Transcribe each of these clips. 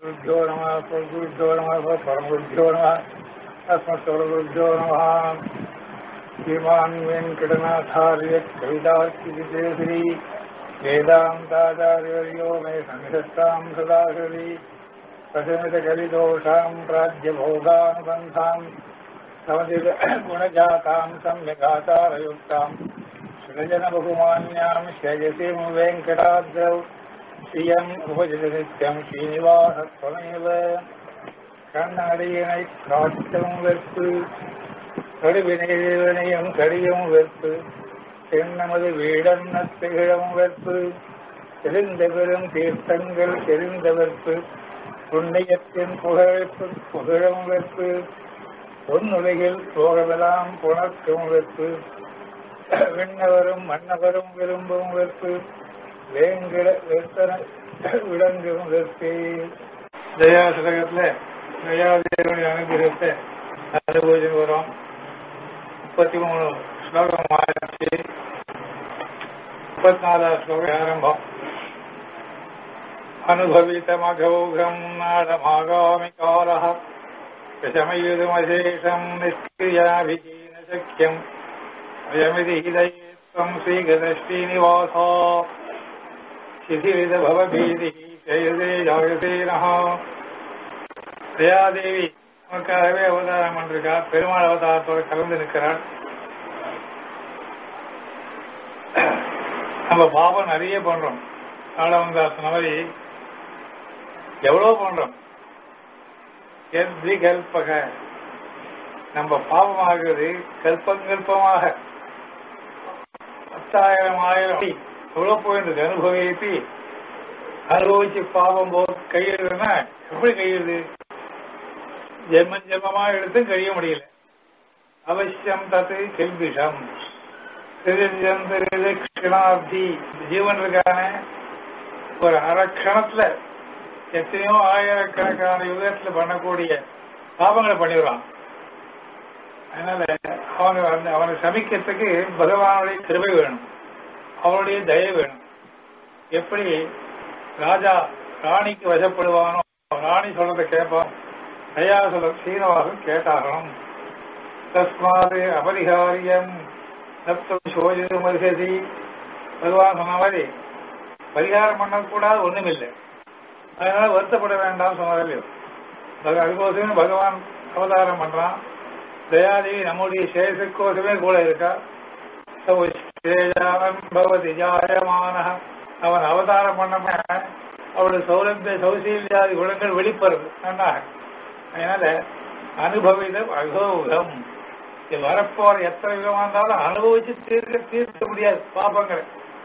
गुरुभ्यो नमः गुरुभ्यो नमः परमगुरुभ्यो नमः अस्मत्सर्वगुरुभ्यो नमः श्रीमान् वेङ्कटनाथार्य कवितार्किकेसरी वेदान्ताचार्यवर्यो मे संसत्ताम् सदाशरी प्रशमितकलिदोषाम् प्राज्यभोगानुबन्धाम् समदिगुणजाताम् सम्यगाचारयुक्ताम् सृजनबहुमान्याम् श्रयसीम् वेङ्कटाद्रौ ஸ்ரீயம் உபஜித நித்தியம் ஸ்ரீனிவாசத்வமேவ கண்ணடியினை காட்டும் வெற்பு கடுவினையும் கடியும் வெற்பு தென்னமது வீடன்ன திகழும் வெற்பு தெரிந்த பெரும் தீர்த்தங்கள் தெரிந்த வெற்பு புண்ணியத்தின் புகழ்ப்பு புகழும் வெற்பு பொன்னுலகில் போகவெல்லாம் புணர்க்கும் வெற்பு விண்ணவரும் மன்னவரும் விரும்பும் வெற்பு வேங்கிட வெத்தன விளங்கும் வெற்பே தயா சதகத்துல தயாதேவனுடைய அனுகிரகத்தை அனுபவிச்சு வரோம் முப்பத்தி மூணு ஸ்லோகம் ஆயிரத்தி முப்பத்தி நாலாவது ஸ்லோகம் ஆரம்பம் அனுபவித்தமகௌகம் நாடமாகாமி காலः விஷமயுதுமசேஷம் நிஷ்கிரியாபிஜீன சக்கியம் அயமிதி ஹிதயேத்வம் ஸ்ரீகதஸ்ரீனிவாசா சிதிவித பவபீதி ஜெயதே ஜாயதே நகா தயாதேவி நமக்காகவே அவதாரம் பண்ணிருக்கா பெருமாள் அவதாரத்தோட கலந்து நிற்கிறாள் நம்ம பாபம் நிறைய பண்றோம் ஆளவந்தாசன மாதிரி எவ்வளவு பண்றோம் கல்பக நம்ம பாவமாகிறது கல்பங்கல்பமாக பத்தாயிரம் ஆயிரம் எவ்வளவு போயிருக்கு அனுபவிப்பி அனுபவிச்சு பாவம் போ கையிடுதுன்னா எப்படி கையிடுது ஜென்ம ஜென்மமா எடுத்து கழிய முடியல அவசியம் தத்து கெல்பிஷம் க்ஷணாப்தி ஜீவன் இருக்கான ஒரு அரக்ஷணத்துல எத்தனையோ ஆயிரக்கணக்கான யுகத்துல பண்ணக்கூடிய பாவங்களை பண்ணிடுவான் அதனால அவங்க அந்த அவனை சமிக்கிறதுக்கு பகவானுடைய கிருபை வேணும் அவனுடைய தய வேணும் எப்படி ராஜா ராணிக்கு வசப்படுவானோ ராணி சொல்றதை கேட்பான் தயா சொல்ல சீனவாசம் கேட்டாகணும் தஸ்மாது அபரிகாரியம் நப்தம் சோஜிது மருகதி பகவான் சொன்ன மாதிரி பரிகாரம் பண்ணக்கூடாது ஒண்ணுமில்லை அதனால வருத்தப்பட வேண்டாம் சொன்னதில்லையோ அதுக்கோசமே பகவான் அவதாரம் பண்றான் தயாதேவி நம்முடைய சேஷக்கோசமே கூட இருக்கா பவதி ஜாயமான அவன் அவதாரம் பண்ண அவளுடைய சௌலபிய சௌசீல்யாதி குணங்கள் வெளிப்படுறது நன்றாக அதனால அனுபவிதம் அகோகம் வரப்போற எத்தனை விதமா இருந்தாலும் அனுபவிச்சு தீர்க்க தீர்க்க முடியாது பாப்பங்களை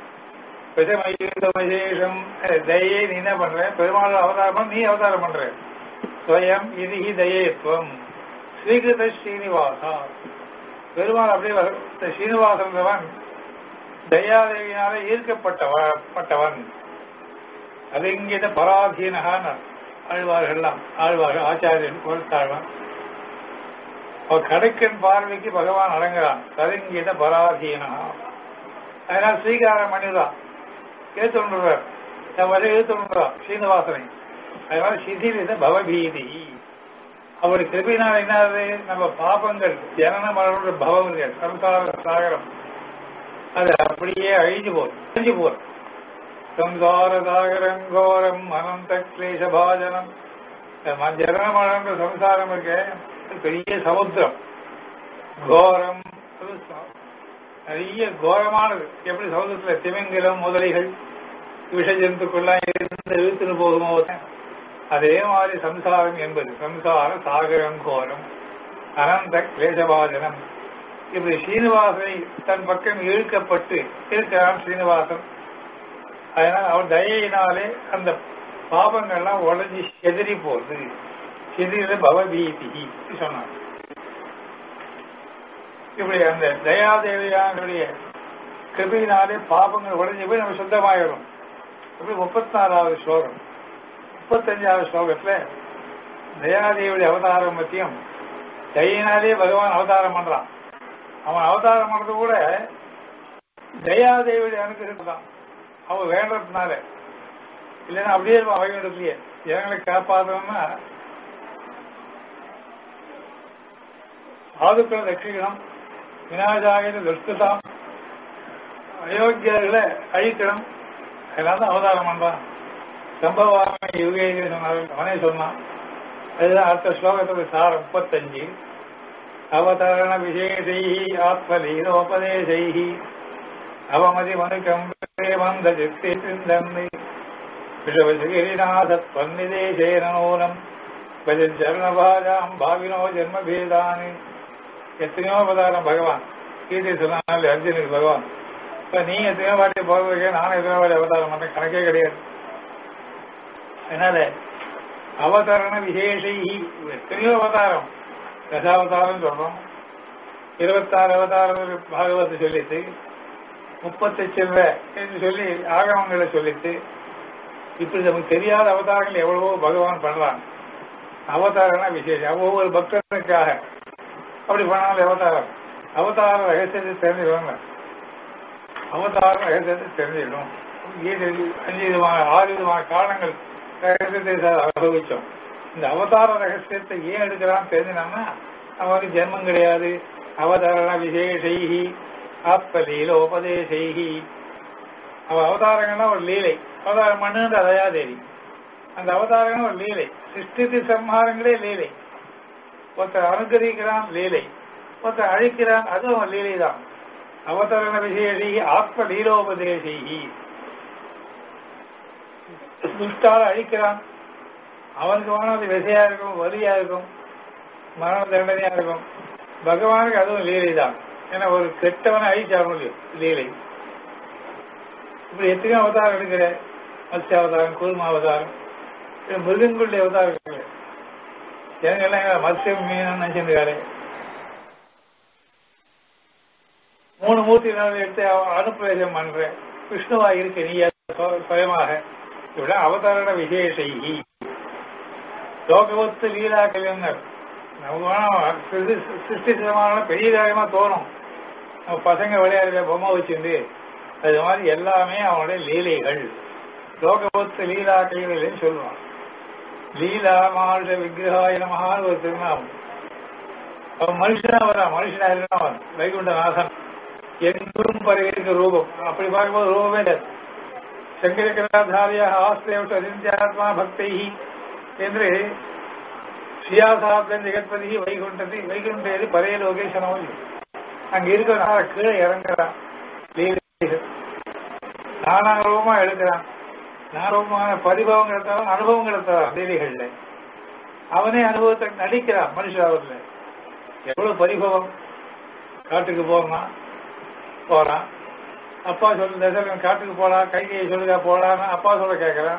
விசேஷம் தயை நீ என்ன பண்ற பெருமாள் அவதாரம் நீ அவதாரம் பண்ற ஸ்வயம் இது தயேத்துவம் ஸ்ரீகிருத ஸ்ரீனிவாசா பெருமாள் அப்படியே ஸ்ரீனிவாசன் தயாதேவியினால ஈர்க்கப்பட்டவன் அது இங்கிட்ட பராதீனகான் ஆழ்வார்கள்லாம் ஆழ்வார்கள் ஆச்சாரியன் பொறுத்தாழ்வான் அவன் கடைக்கன் பார்வைக்கு பகவான் அடங்குறான் கருங்கிட பராதீனா அதனால ஸ்வீகாரம் பண்ணிதான் ஏத்துறார் என் வரை ஏத்துறான் ஸ்ரீனிவாசனை அதனால சிதிலித பவபீதி அவர் கிருபினால் என்னது நம்ம பாபங்கள் ஜனன மரண பவங்கள் சம்சார சாகரம் அது அப்படியே அழிஞ்சு போகும் அழிஞ்சு போகும் சம்சார சாகரங்கோரம் அனந்த கிளேச பாஜனம் ஜனன மரண சம்சாரம் இருக்க பெரிய சமுத்திரம் கோரம் நிறைய கோரமானது எப்படி சமுதிரத்துல திமிங்கிலம் முதலைகள் விஷ ஜந்துக்கள்லாம் இருந்து இழுத்துன்னு போகுமோ அதே மாதிரி சம்சாரம் என்பது சம்சார சாகரம் கோரம் அனந்த கிளேசபாஜனம் இப்படி ஸ்ரீனிவாசனை தன் பக்கம் இழுக்கப்பட்டு இருக்கிறான் ஸ்ரீனிவாசன் அதனால் அவன் தயையினாலே அந்த பாபங்கள்லாம் உடஞ்சி செதறி போகுது செதிரில பவபீதி சொன்னான் இப்படி அந்த தயாதேவியானுடைய கிருபியினாலே பாபங்கள் உடஞ்சி போய் நம்ம சுத்தமாயிடும் இப்படி முப்பத்தி நாலாவது ஸ்லோகம் முப்பத்தஞ்சாவது ஸ்லோகத்துல தயாதேவியுடைய அவதாரம் பத்தியும் தயினாலே பகவான் அவதாரம் பண்றான் அவன் அவதாரம் பண்றது கூட தயாதேவியுடைய அனுகிரகம் தான் அவன் வேண்டதுனால இல்லைன்னா அப்படியே இருப்பான் வைகுண்டத்திலேயே ஜனங்களை காப்பாற்றணும்னா சாதுக்களை ரட்சிக்கணும் வினாஜாகிற துஷ்டதாம் அயோக்கியர்களை அழிக்கணும் அதெல்லாம் தான் அவதாரம் பண்றான் சம்பவாம யுகே சொன்னார்கள் அவனே சொன்னான் அதுதான் அடுத்த ஸ்லோகத்துக்கு சார் முப்பத்தஞ்சு அவதரண விசேஷை ஆத்மலீனோபதேசை அவமதி மனுக்கம்பே வந்த சித்தே சிந்தந்தை விஷவசகிரிநாசத்வன்னிதேசேனூனம் பஜரணபாஜாம் பாவினோ ஜென்மபேதானி எத்தனையோ அவதாரம் பகவான் கீதை சொன்னாலே அர்ஜுனுக்கு பகவான் இப்ப நீ எத்தனையோ வாட்டி போறதுக்கே நானும் எத்தனையோ வாட்டி அவதாரம் பண்ண கணக்கே கிடையாது அதனால அவதரண விசேஷை எத்தனையோ அவதாரம் தசாவதாரம் சொல்றோம் இருபத்தாறு அவதாரம் பாகவத்தை சொல்லிட்டு முப்பத்தி சில்ற என்று சொல்லி ஆகமங்களை சொல்லிட்டு இப்படி நமக்கு தெரியாத அவதாரங்கள் எவ்வளவோ பகவான் பண்றான் அவதாரம்னா விசேஷம் ஒவ்வொரு பக்தனுக்காக அப்படி பண்ணாலும் அவதாரம் அவதார ரகசியத்தை தெரிஞ்சுக்கோங்க அவதார ரகசியத்தை தெரிஞ்சுக்கணும் கீதை அஞ்சு விதமான ஆறு விதமான காரணங்கள் ரகசியத்தை அனுபவிச்சோம் இந்த அவதார ரகசியத்தை ஏன் எடுக்கிறான்னு தெரிஞ்சினான்னா அவனுக்கு ஜென்மம் கிடையாது அவதாரண விசேஷைஹி ஆத்மலீலோபதேசைஹி அவ அவதாரங்கள்னா ஒரு லீலை அவதாரம் பண்ணுன்ற தயாதேவி அந்த அவதாரங்கள் ஒரு லீலை சிருஷ்டித்து சம்ஹாரங்களே லீலை ஒருத்தர் அனுகரிக்கிறான் லீலை ஒருத்தர் அழிக்கிறான் அதுவும் ஒரு லீலை தான் அவதரண விசேஷி ஆத்ம லீலோபதேசி துஷ்டால அழிக்கிறான் அவனுக்கு வேணும் அது விசையா இருக்கும் வலியா இருக்கும் மரண தண்டனையா இருக்கும் பகவானுக்கு அதுவும் லீலை தான் ஏன்னா ஒரு கெட்டவனை அழிச்சாங்க லீலை இப்படி எத்தனையோ அவதாரம் எடுக்கிற மத்ய அவதாரம் கூர்ம அவதாரம் மிருகங்களுடைய அவதாரங்கள் ஜனங்கள்லாம் மத்யம் மீன் நினைச்சிருக்காரு மூணு மூர்த்தி நான் எடுத்து அனுப்பிரவேசம் பண்றேன் விஷ்ணுவா இருக்கு நீ சுயமாக இவ்வளவு அவதாரண விசேஷை லோகவத்து லீலா கலைஞர் நமக்கு வேணாம் சிருஷ்டிசமான பெரிய காரியமா தோணும் நம்ம பசங்க விளையாடுற பொம்மை வச்சிருந்து அது மாதிரி எல்லாமே அவனுடைய லீலைகள் லோகவத்து லீலா கைகளில் சொல்லுவான் லீலா மானுஷ விக்கிரகாய நமகான்னு ஒரு திருநாமம் அவன் மனுஷனா வரா மனுஷனா இருந்தவன் வைகுண்டநாதன் எங்கும் பரவிருக்க ரூபம் அப்படி பார்க்கும்போது ரூபமே இல்லை சங்கரகராதாரியா ஆஸ்திரேவ அதித்யாத்மா பக்தை என்று சியாசாப்தன் ஜெகத்பதி வைகுண்டதி வைகுண்டேது பரைய லோகேஷனோ அங்க இருக்கிற கீழே இறங்குறான் நானாரூபமா எடுக்கிறான் நாரூபமான பரிபவம் எடுத்தாலும் அனுபவம் எடுத்தான் லீலைகள்ல அவனே அனுபவத்தை நடிக்கிறான் மனுஷாவில் எவ்வளவு பரிபவம் காட்டுக்கு போறான் போறான் அப்பா சொல்லு தசரன் காட்டுக்கு போலாம் கைகையை சொல்லுங்க போலான்னு அப்பா சொல்ல கேட்கிறான்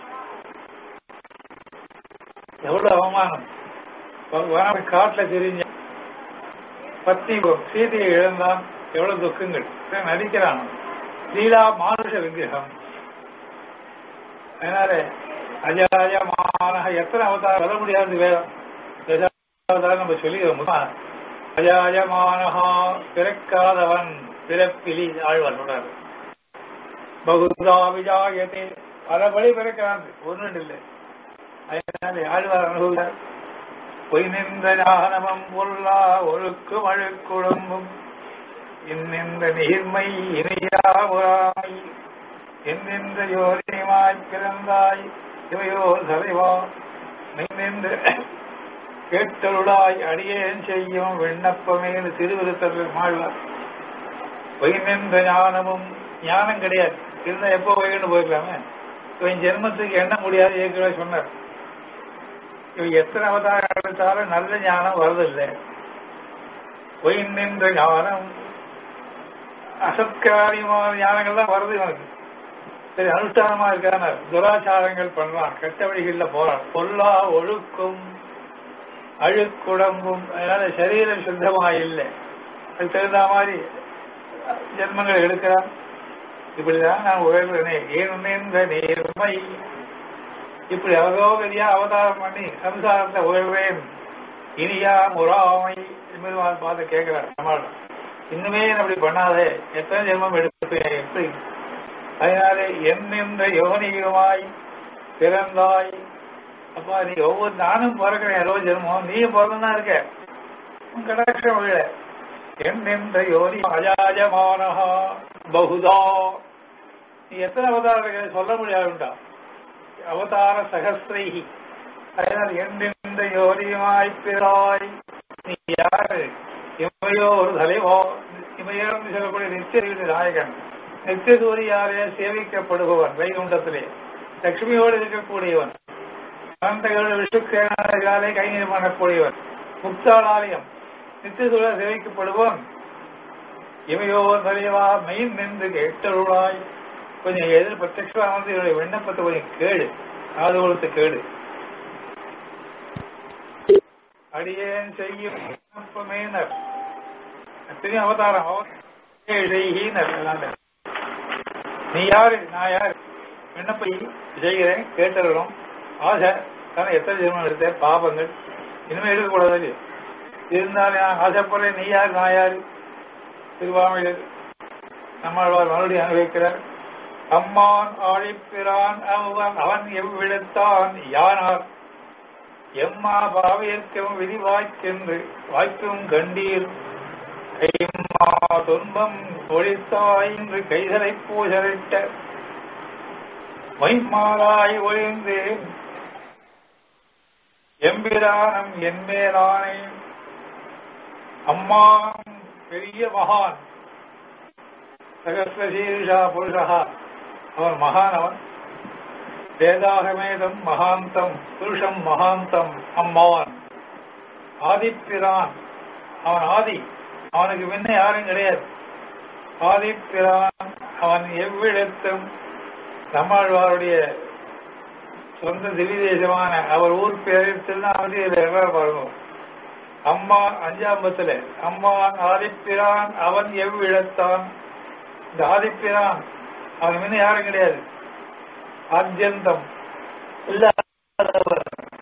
எவ்வளவு அவமானம் வன காட்டுல தெரிஞ்ச பத்தி சீதையை இழந்தான் எவ்வளவு துக்கங்கள் நடிக்கிறான் லீலா மானுஷ விக்கிரகம் அதனால அஜாயமான எத்தனை அவதாரம் வர முடியாது வேதம் அவதாரம் நம்ம சொல்லி அஜாயமானஹா பிறக்காதவன் பிறப்பிலி ஆழ்வார் சொல்றாரு பகுதா விஜாயத்தே பலபடி பிறக்கிறான் ஒன்று இல்லை அதனால ஆழ்வார் அனுபவித்தார் பொய் நின்ற ஞானமம் பொல்லா ஒழுக்கும் அழுக்குழம்பும் இன்னின்ற நீர்மை இணையாமுறாய் என்னென்ற யோனிமாய் பிறந்தாய் இவையோர் தலைவா நின்று கேட்டருளாய் அடியேன் செய்யும் விண்ணப்பமே திருவிருத்தர்கள் மாழ்வார் பொய் நின்ற ஞானமும் ஞானம் கிடையாது இருந்தா எப்போ வைகண்டு போயிருக்கலாமே இவன் ஜென்மத்துக்கு எண்ண முடியாது ஏற்கனவே சொன்னார் இவன் எத்தனை அவதாரம் எடுத்தாலும் நல்ல ஞானம் வருதில்லை பொய் நின்ற ஞானம் அசத்காரியமான ஞானங்கள் தான் வருது இவனுக்கு சரி அனுஷ்டானமா இருக்கான துராச்சாரங்கள் பண்றான் கெட்ட வழிகள்ல போறான் பொல்லா ஒழுக்கும் அழுக்குடம்பும் அதனால சரீரம் சுத்தமா இல்லை அது தகுந்த மாதிரி ஜென்மங்கள் எடுக்கிறான் இப்படிதான் நான் உயர்கிறேன் ஏன் இந்த நேர்மை இப்படி அவதோகதியா அவதாரம் பண்ணி சம்சாரத்தை உயர்வேன் இனியா முறாமை பெருமாள் பார்த்து கேட்கிறார் நம்மால் இன்னுமே அப்படி பண்ணாதே எத்தனை ஜென்மம் எடுப்பேன் எப்படி அதனாலே என்னென்ற யோனியுமாய் பிறந்தாய் அப்பா நீ ஒவ்வொரு நானும் பிறக்கிறேன் ஏதோ ஜென்மம் நீ பிறந்தான் இருக்க உன் கடாட்சம் விழ என்ற யோனி அஜாஜமானஹா பகுதா நீ எத்தனை அவதாரம் இருக்க சொல்ல முடியாதுண்டா அவதார சகஸ்திரைஹி அதனால் எந்தெந்த யோனியுமாய் பிறாய் நீ யாரு இமையோ ஒரு தலைவோ இமையோன்னு சொல்லக்கூடிய நித்திய நாயகன் நித்திய சூரியாலே சேவிக்கப்படுபவன் வைகுண்டத்திலே லட்சுமியோடு இருக்கக்கூடியவன் அனந்தகளோடு விஷ்ணுக்காலே கைநீர் பண்ணக்கூடியவன் முக்தாலாலயம் நித்திய சூழ சேவிக்கப்படுபவன் இமையோ தலைவா மெயின் நின்று கேட்டருளாய் கொஞ்சம் எதிர் பிரத்யமா வந்து இவருடைய விண்ணப்பத்தை கொஞ்சம் கேடு காது கொடுத்து கேடு அடியேன் செய்யும் விண்ணப்பமேனர் எத்தனையும் அவதாரம் செய்கினர் நீ யாரு நான் யாரு விண்ணப்பை செய்கிறேன் கேட்டறோம் ஆசை ஆனால் எத்தனை ஜென்மம் எடுத்தேன் பாபங்கள் இனிமே எடுக்கக்கூடாது இல்லையோ இருந்தாலும் நான் ஆசைப்படுறேன் நீ யாரு நான் யாரு திருவாமையில் நம்மாழ்வார் மறுபடியும் அனுபவிக்கிறார் அம்மான் ஆழிப்பிரான் அவன் அவன் எவ்விடத்தான் யானார் எம்மா பாவியற்கும் விதி வாய்க்கென்று வாய்க்கும் கண்டீர் கைம்மா துன்பம் ஒழித்தாய் என்று கைதலை பூசலிட்ட வைமாலாய் ஒழிந்தேன் எம்பிரானம் என்மேலானே அம்மா பெரிய மகான் சகசிரசீர்ஷா புருஷா அவன் மகான் அவன் வேதாகமேதம் மகாந்தம் புருஷம் மகாந்தம் அம்மான் ஆதிப்பிரான் அவன் ஆதி அவனுக்கு முன்ன யாரும் கிடையாது ஆதிப்பிரான் அவன் எவ்விடத்தும் நம்மாழ்வாருடைய சொந்த திவிதேசமான அவர் ஊர் பேரில் திருநாமதி பாருங்க அம்மா அஞ்சாம்பத்துல அம்மான் ஆதிப்பிரான் அவன் எவ்விடத்தான் இந்த ஆதிப்பிரான் அவன் முன்ன யாரும் கிடையாது ஆத்தியந்தம் இல்லாதவர்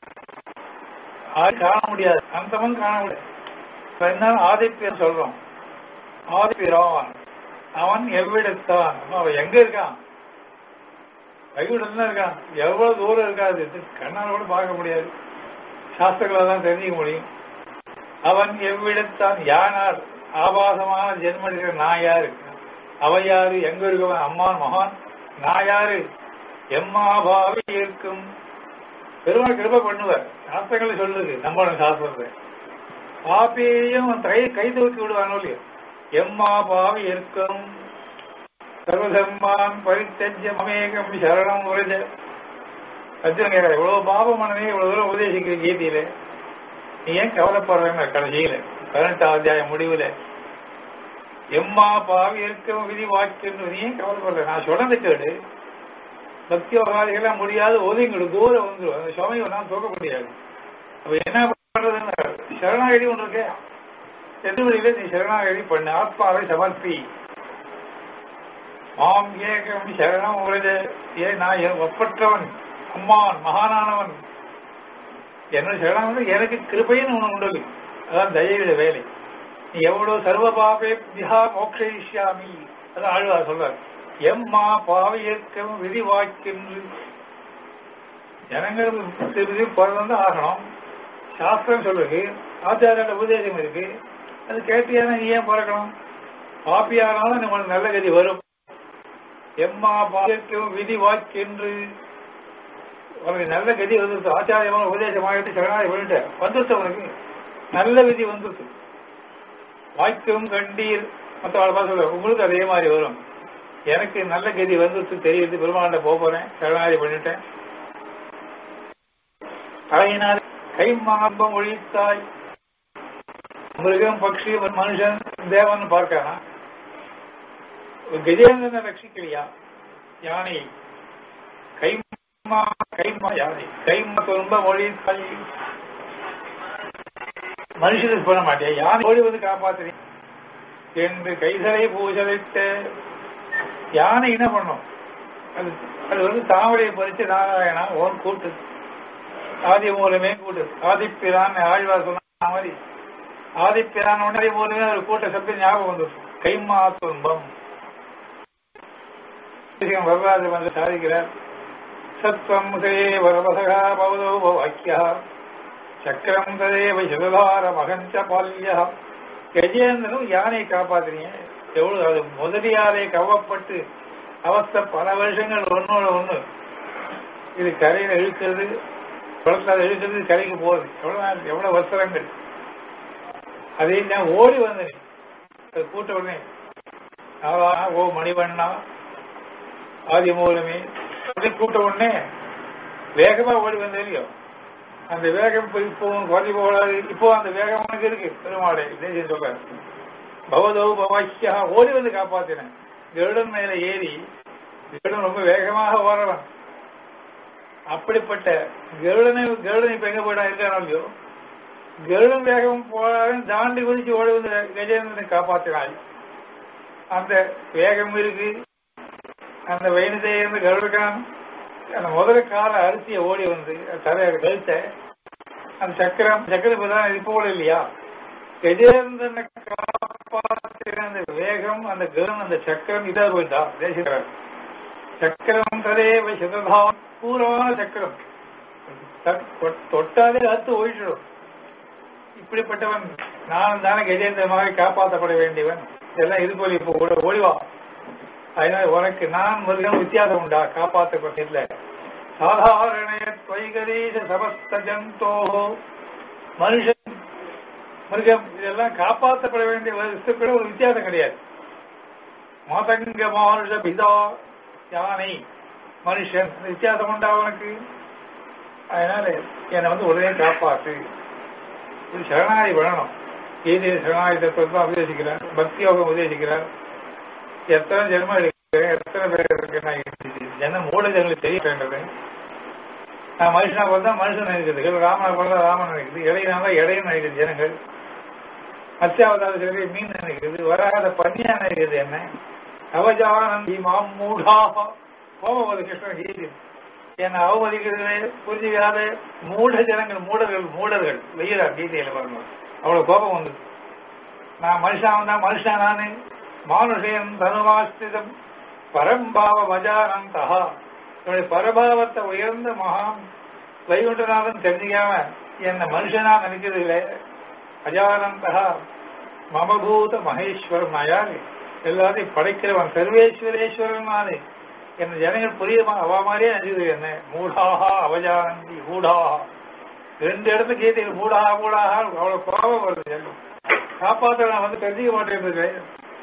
காண முடியாது அந்தமும் காண முடியாது என்ன ஆதிப்பியன் சொல்றோம் ஆதிப்பிரான் அவன் எவ்விடத்தான் அவன் எங்க இருக்கான் வைகுண்டத்துல இருக்கான் எவ்வளவு தூரம் இருக்காது கண்ணால் கூட பார்க்க முடியாது சாஸ்திரங்களால் தான் தெரிஞ்சுக்க முடியும் அவன் எவ்விடத்தான் யானார் ஆபாசமான ஜென்மடிக்கிற நான் யாரு அவ யாரு எங்க இருக்கவன் அம்மான் மகான் நான் யாரு எம்மாபாவி இருக்கும் பெருமாள் கிருப பண்ணுவார் சாஸ்திரங்கள் சொல்லுது நம்மளோட சாஸ்திரத்தை பாப்பியையும் கை கை தூக்கி விடுவானோ இல்லையோ எம்மா பாவி இருக்கும் சர்வதர்மான் பரித்தஜ மமேகம் சரணம் உரைஜ அர்ஜுன் கேட்கிற இவ்வளவு பாபமானவே இவ்வளவு தூரம் உபதேசிக்கிற கீதையில நீ ஏன் கவலைப்படுறேங்க கடைசியில பதினெட்டாம் அத்தியாயம் முடிவுல எம்மா பாவி இருக்கும் விதி வாக்கியம் நீ ஏன் கவலைப்படுற நான் சொன்னது கேடு பக்தி வகாதிகள்லாம் முடியாது ஒதுங்கிடு தூரம் வந்துடும் அந்த சுமையை நான் தூக்க முடியாது அப்ப என்ன பண்றதுன்னு சரணாகதி ஒன்று இருக்கே எதிர்வழியில நீ சரணாகதி பண்ணு ஆத்மாவை சமர்ப்பி மாம் ஏகம் சரணம் உலக ஏ நான் ஒப்பற்றவன் அம்மான் மகானானவன் என்ன சரணம் எனக்கு கிருபைன்னு ஒண்ணு உண்டு அதான் தயவிட வேலை நீ எவ்வளவு சர்வ பாபே திஹா மோக்ஷயிஷ்யாமி அதான் ஆழ்வார் சொல்றார் எம்மா பாவியற்கும் விதி வாக்கின்று ஜனங்கள் விதி பிறந்து ஆகணும் சாஸ்திரம் சொல்லுது ஆச்சாரியோட உபதேசம் இருக்கு அது கேட்டியான நீ ஏன் பிறக்கணும் பாப்பியானாலும் நம்மளுக்கு நல்ல கதி வரும் எம்மா பாவியற்கும் விதி வாக்கின்று உனக்கு நல்ல கதி வந்துருச்சு ஆச்சாரியமான உபதேசம் ஆகிட்டு சரணாதி பண்ணிட்டு வந்துருச்சு உனக்கு நல்ல விதி வந்துருச்சு வாய்க்கும் கண்டீர் மற்ற சொல்ல உங்களுக்கு அதே மாதிரி வரும் எனக்கு நல்ல கதி வந்துருச்சு தெரியுது பெருமாண்ட போக போறேன் சரணாதி பண்ணிட்டேன் தலையினால் கை மாம்பம் ஒழித்தாய் மிருகம் பக்ஷி மனுஷன் தேவன் பார்க்கானா கஜேந்திரனை ரட்சிக்கலையா யானை கைமா கைமா யானை கைமா ரொம்ப ஒழித்தாய் மனுஷனுக்கு பண்ண மாட்டேன் யானை ஓடி வந்து காப்பாத்துறேன் என்று கைதலை பூசலிட்ட யானை என்ன பண்ணும் அது அது வந்து தாமரையை பறிச்சு நாராயணா ஓன் கூட்டு ஆதி மூலமே கூட்டு ஆதிப்பிரான் ஆழ்வார் சொன்ன மாதிரி ஆதிப்பிரான் உடனே மூலமே ஒரு கூட்ட சப்தம் ஞாபகம் வந்துடும் கைமா துன்பம் வரலாறு வந்து சாதிக்கிறார் சத்வம் ததேவ ரபசகா பவதோ வாக்கியா சக்கரம் ததேவ சிவதார மகஞ்ச பால்யா கஜேந்திரனும் யானையை காப்பாத்துறீங்க எவ்வளவு அது முதலியாரே கவப்பட்டு அவஸ்தை பல வருஷங்கள் ஒன்னோட ஒண்ணு இது கரையில இழுக்கிறது குளத்துல இழுக்கிறது கரைக்கு போகுது எவ்வளவு நாள், எவ்வளவு வருஷங்கள் அதே நான் ஓடி வந்தேன் அது கூட்ட உடனே நாளா ஓ மணிவண்ணா ஆதி மூலமே அப்படி கூட்ட உடனே வேகமா ஓடி வந்தேன் இல்லையோ அந்த வேகம் இப்போ இப்போ குறைஞ்சி போகாது இப்போ அந்த வேகம் உனக்கு இருக்கு பெருமாளே தேசியம் சொல்ற பவதோ பவாக்கியா ஓடி வந்து காப்பாத்தினேன் கருடன் மேல ஏறி கருடன் ரொம்ப வேகமாக ஓடுறான் அப்படிப்பட்ட கருடனை கருடன் இப்ப எங்க போயிட்டா இருக்கானோ இல்லையோ கருடன் வேகம் போறாருன்னு தாண்டி குதிச்சு ஓடி வந்து கஜேந்திரனை காப்பாத்தினாள் அந்த வேகம் இருக்கு அந்த வயனத்தை இருந்து கருடக்கான் அந்த முதல்ல கால அரிசியை ஓடி வந்து தரைய கழித்த அந்த சக்கரம் சக்கரம் இப்பதான் இப்போ கூட இல்லையா கஜேந்திரனை காப்பாற்றின அந்த வேகம் அந்த கருடன் அந்த சக்கரம் இதா போயிட்டா தேசிக்கிறார் சக்கரம் ததேவ சிததாம் பூரமான சக்கரம் தொ- தொட்டாலே அத்து ஓயிடும் இப்படிப்பட்டவன் நானும் தானே கஜேந்திரமாக காப்பாற்றப்பட வேண்டியவன் இதெல்லாம் இது போல இப்போ ஓட- ஓடிவா அதனால உனக்கு நான் மிருகம் வித்தியாசம் உண்டா காப்பாற்றப்பட்டில்ல சாதாரண வைகரீச சமஸ்த ஜந்தோ மனுஷன் மிருகம் இதெல்லாம் காப்பாற்றப்பட வேண்டிய வஸ்துக்கள ஒரு வித்தியாசம் கிடையாது மதங்க மானுஷ பிதா யானை மனுஷன் இந்த வித்தியாசம் உண்டா உனக்கு அதனால என்னை வந்து உடனே காப்பாத்து ஒரு சரணாகி பண்ணணும் கீதையை சரணாகி தத்துவத்தை உபதேசிக்கிறார் பக்தி யோகம் உபதேசிக்கிறார் எத்தனை ஜென்மம் எடுக்கிறேன் எத்தனை பேர் இருக்கு நான் ஜனம் மூட ஜனங்களுக்கு தெரிய வேண்டது நான் மனுஷனா பிறந்தா மனுஷன் நினைக்கிறது ராமனா பிறந்தா ராமன் நினைக்கிறது இடையினா இடையும் நினைக்கிறது ஜனங்கள் மத்தியாவதார சரி மீன் நினைக்கிறது வராத பன்னியா நினைக்கிறது என்ன அவஜானந்தி மாம் மூடாக கோபவது கிருஷ்ணன் கீதை என்னை அவமதிக்கிறது புரிஞ்சுக்காத மூட ஜனங்கள் மூடர்கள் மூடர்கள் வெய்யறார் கீதையில பாருங்க அவ்வளவு கோபம் வந்தது நான் மனுஷன் தான் மனுஷன் நானு மானுஷன் தனுவாஸ்திதம் பரம்பாவ மஜானந்தா என்னுடைய பரபாவத்தை உயர்ந்த மகான் வைகுண்டநாதன் தெரிஞ்சுக்காம என்ன மனுஷனா நினைக்கிறது இல்லை அஜானந்தா மமபூத மகேஸ்வரன் நாயாரு எல்லாத்தையும் படைக்கிறவன் சர்வேஸ்வரேஸ்வரன் நானு என்ன ஜனங்கள் புரியுமா அவ மாதிரியே நினைச்சது என்ன மூடாகா அவஜானந்தி மூடாகா ரெண்டு இடத்து கீதையில் மூடாகா மூடாகா அவ்வளவு கோபம் வருது ஜனம் காப்பாற்ற நான் வந்து தெரிஞ்சுக்க மாட்டேன்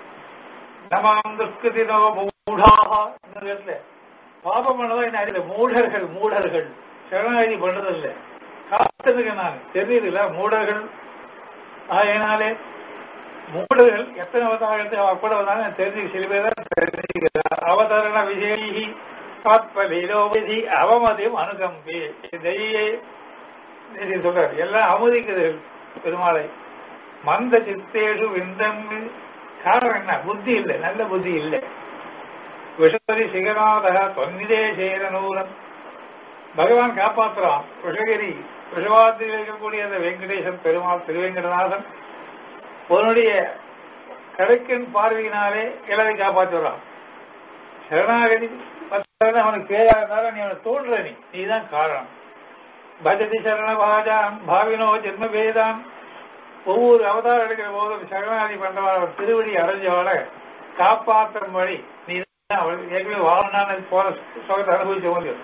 நமாம் துஷ்கிருதி நவ மூடாகா இந்த இடத்துல பாபம் பண்ணதான் என்ன அறியல மூடர்கள் மூடர்கள் சரணாகதி பண்றதில்ல காத்துருக்க நான் தெரியுதுல மூடர்கள் ஆகையினாலே மூடர்கள் எத்தனை அவதாரத்தை அவ கூட வந்தாங்க தெரிஞ்சு சில பேர் தான் தெரிஞ்சுக்கிறார் அவதரண விஜயி ஆத்மலீலோபதி அவமதியும் அனுகம்பி தெய்யே சொல்றாரு எல்லாம் அவமதிக்குது பெருமாளை மந்த சித்தேஷு விந்தம் காரணம் என்ன புத்தி இல்லை நல்ல புத்தி இல்லை விஷபதி சிகநாதக தொன்னிதே சேரநூலம் பகவான் காப்பாற்றுறான் விஷகிரி விஷவாத்தில் இருக்கக்கூடிய அந்த வெங்கடேசன் பெருமாள் திருவேங்கடநாதன் உன்னுடைய கடைக்கன் பார்வையினாலே எல்லாரையும் காப்பாற்றுறான் சரணாகதி பத்தவன் அவனுக்கு பேரா இருந்தாலும் நீ அவனை தோன்ற நீ நீதான் காரணம் பஜதி சரண பாஜாம் பாவினோ ஜென்ம வேதான் ஒவ்வொரு அவதாரம் எடுக்கிற போதும் சரணாகதி பண்றவன் அவன் திருவடி அடைஞ்சவள காப்பாற்றும்படி நீ தான் அவள் ஏற்கனவே வாழனான்னு போற சுகத்தை அனுபவிச்ச முடியும்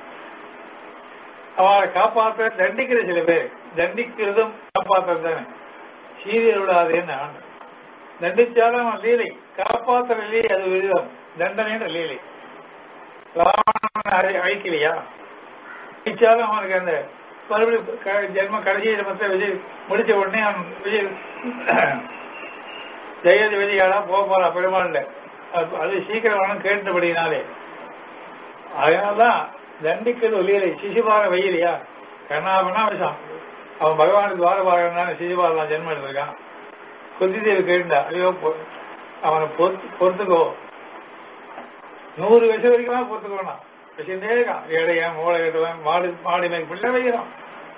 அவளை காப்பாற்ற தண்டிக்கிற சில பேர் தண்டிக்கிறதும் காப்பாற்றுறது தானே சீரியல் விடாதேன்னு ஆண்டு தண்டிச்சாலும் அவன் லீலை காப்பாற்றுற லீலை அது விதம் தண்டனைன்ற லீலை ராவணன் அழி- அழிக்கலையா அழிச்சாலும் அவனுக்கு அந்த மறுபடியும் க- ஜென்ம கடைசி ஜென்மத்தில் விஜய் முடிச்ச உடனே அவன் விஜய் ஜெயதி விஜயாடா போக போறான் பெருமாள்ல அது அது சீக்கிரம் வேணும் கேட்டபடினாலே அதனாலதான் தண்டிக்கிறது ஒரு லீலை சிசுபார வெயிலையா கர்ணாபனா விஷம் அவன் பகவானுக்கு துவாரபாகனான சிசுபாரன் ஜென்மம் எடுத்திருக்கான் குந்திதேவி கேட்டா ஐயோ பொ- அவனை பொறுத்து பொறுத்துக்கோ நூறு வயசு வரைக்கும் பொறுத்துக்கோனா வச்சுட்டே இருக்கான் ஏழையன் மூளை கட்டுவன் மாடு மாடு மேய்க்கு பிள்ளை வைக்கிறான்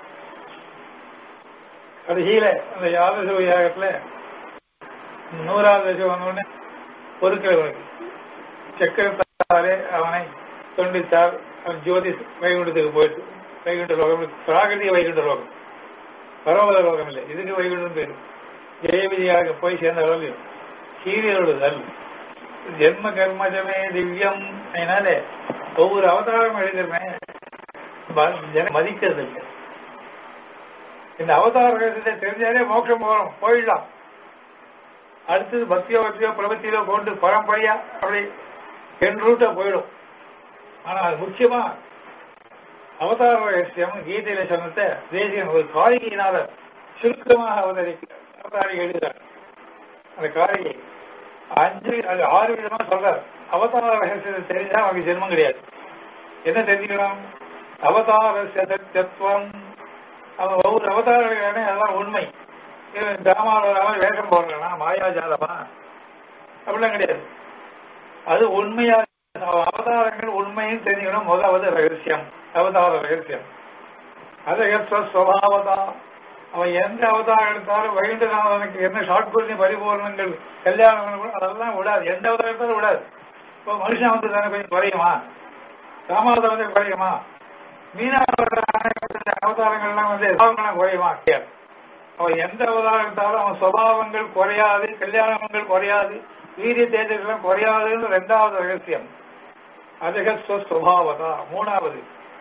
கடைசியில அந்த யாதச யாகத்துல நூறாவது வயசு வந்தோடனே பொறுக்கிறவனுக்கு சக்கரத்தாலே அவனை துண்டித்தார் அவன் ஜோதி வைகுண்டத்துக்கு போயிட்டு வைகுண்ட லோகம் பிராகிருதிக வைகுண்ட லோகம் பரவத லோகம் இல்லை இதுக்கு வைகுண்டம் பேரு ஜெயவிதியாக போய் சேர்ந்த அளவுலையும் சீரியருடுதல் ஜென்ம கர்மஜமே திவ்யம் அதனால ஒவ்வொரு அவதாரம் எழுதுறமே மதிக்கிறது இல்லை இந்த அவதார ரகசியத்தை தெரிஞ்சாலே மோட்சம் போகணும் போயிடலாம் அடுத்தது பக்தியோ பக்தியோ பிரபத்தியோ கொண்டு பரம்பரையா அப்படி என் ரூட்டா போயிடும் ஆனா அது முக்கியமா அவதார ரகசியம் கீதையில சொன்னத தேசியன் ஒரு காரிகையினால சுருக்கமாக அவதரிக்க அவதாரி எழுதுறார் அந்த காரிகை அஞ்சு அது ஆறு விதமா சொல்றார் அவதார ரகசியத்தை தெரிஞ்சா அவனுக்கு ஜென்மம் கிடையாது என்ன தெரிஞ்சுக்கணும் அவதார சதத்துவம் அவன் ஒவ்வொரு அவதாரங்களும் அதெல்லாம் உண்மை டிராமாவில் வேஷம் போடுறானா மாயாஜாலமா அப்படிலாம் கிடையாது அது உண்மையா அவதாரங்கள் உண்மையும் தெரிஞ்சுக்கணும் முதலாவது ரகசியம் அவதார ரகசியம் அதகஸ்வபாவதா அவன் எந்த அவதாரம் எடுத்தாலும் வைகுண்டநாதனுக்கு என்ன ஷாட்புரினி பரிபூர்ணங்கள் கல்யாணம் கூட அதெல்லாம் விடாது எந்த அவதாரம் எடுத்தாலும் விடாது இப்போ மனுஷன் வந்து தானே கொஞ்சம் குறையுமா ராமாவதாரம் வந்து குறையுமா மீனா அவதாரங்கள்லாம் வந்து அவங்களாம் குறையுமா கிடையாது அவன் எந்த அவதாரம் எடுத்தாலும் அவன் சுவாவங்கள் குறையாது கல்யாணங்கள் குறையாது வீரிய தேஜஸ்லாம் குறையாதுன்னு ரெண்டாவது ரகசியம் அதிகஸ்வபாவதா மூணாவது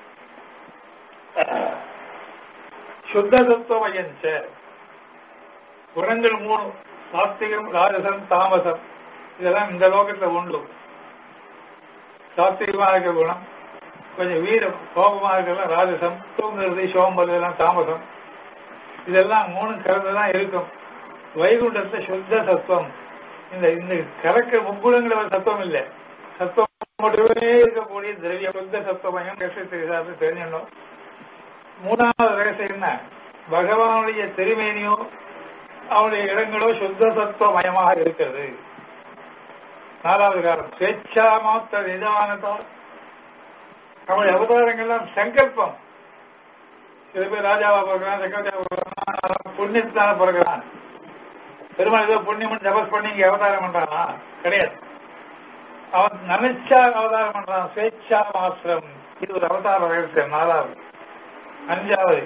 சுத்த தத்துவமயஞ்ச குணங்கள் மூணு சாத்விகம் ராஜசம் தாமசம் இதெல்லாம் இந்த லோகத்துல உண்டு சாத்விகமா இருக்க குணம் கொஞ்சம் வீரம் கோபமா இருக்கலாம் ராஜசம் தூங்குறது சோம்பல் இதெல்லாம் தாமசம் இதெல்லாம் மூணு கலந்துதான் இருக்கும் வைகுண்டத்துல சுத்த சத்துவம் இந்த இந்த கலக்க முக்குணங்கள சத்துவம் இல்லை சத்துவம் மட்டுமே இருக்கக்கூடிய திரவிய சுத்த சத்துவமயம் ரகசியத்தை தெரிஞ்சிடணும் மூணாவது ரகசியம் என்ன பகவானுடைய திருமேனியோ அவனுடைய இடங்களோ சுத்த சத்துவமயமாக இருக்கிறது நாலாவது காரணம் ஸ்வேச்சா மாத்திர நிதானத்தா அவனுடைய அவதாரங்கள்லாம் சங்கல்பம் சில பேர் ராஜாவா பிறகுறான் சக்கரவர்த்தியா பிறகுறான் புண்ணியத்தான பிறகுறான் பெருமாள் ஏதோ புண்ணியம் ஜபஸ் பண்ணி இங்க அவதாரம் பண்றானா கிடையாது அவன் நினைச்சா அவதாரம் பண்றான் ஸ்வேச்சா மாத்திரம் இது ஒரு அவதார ரகசியம் நாலாவது அஞ்சாவது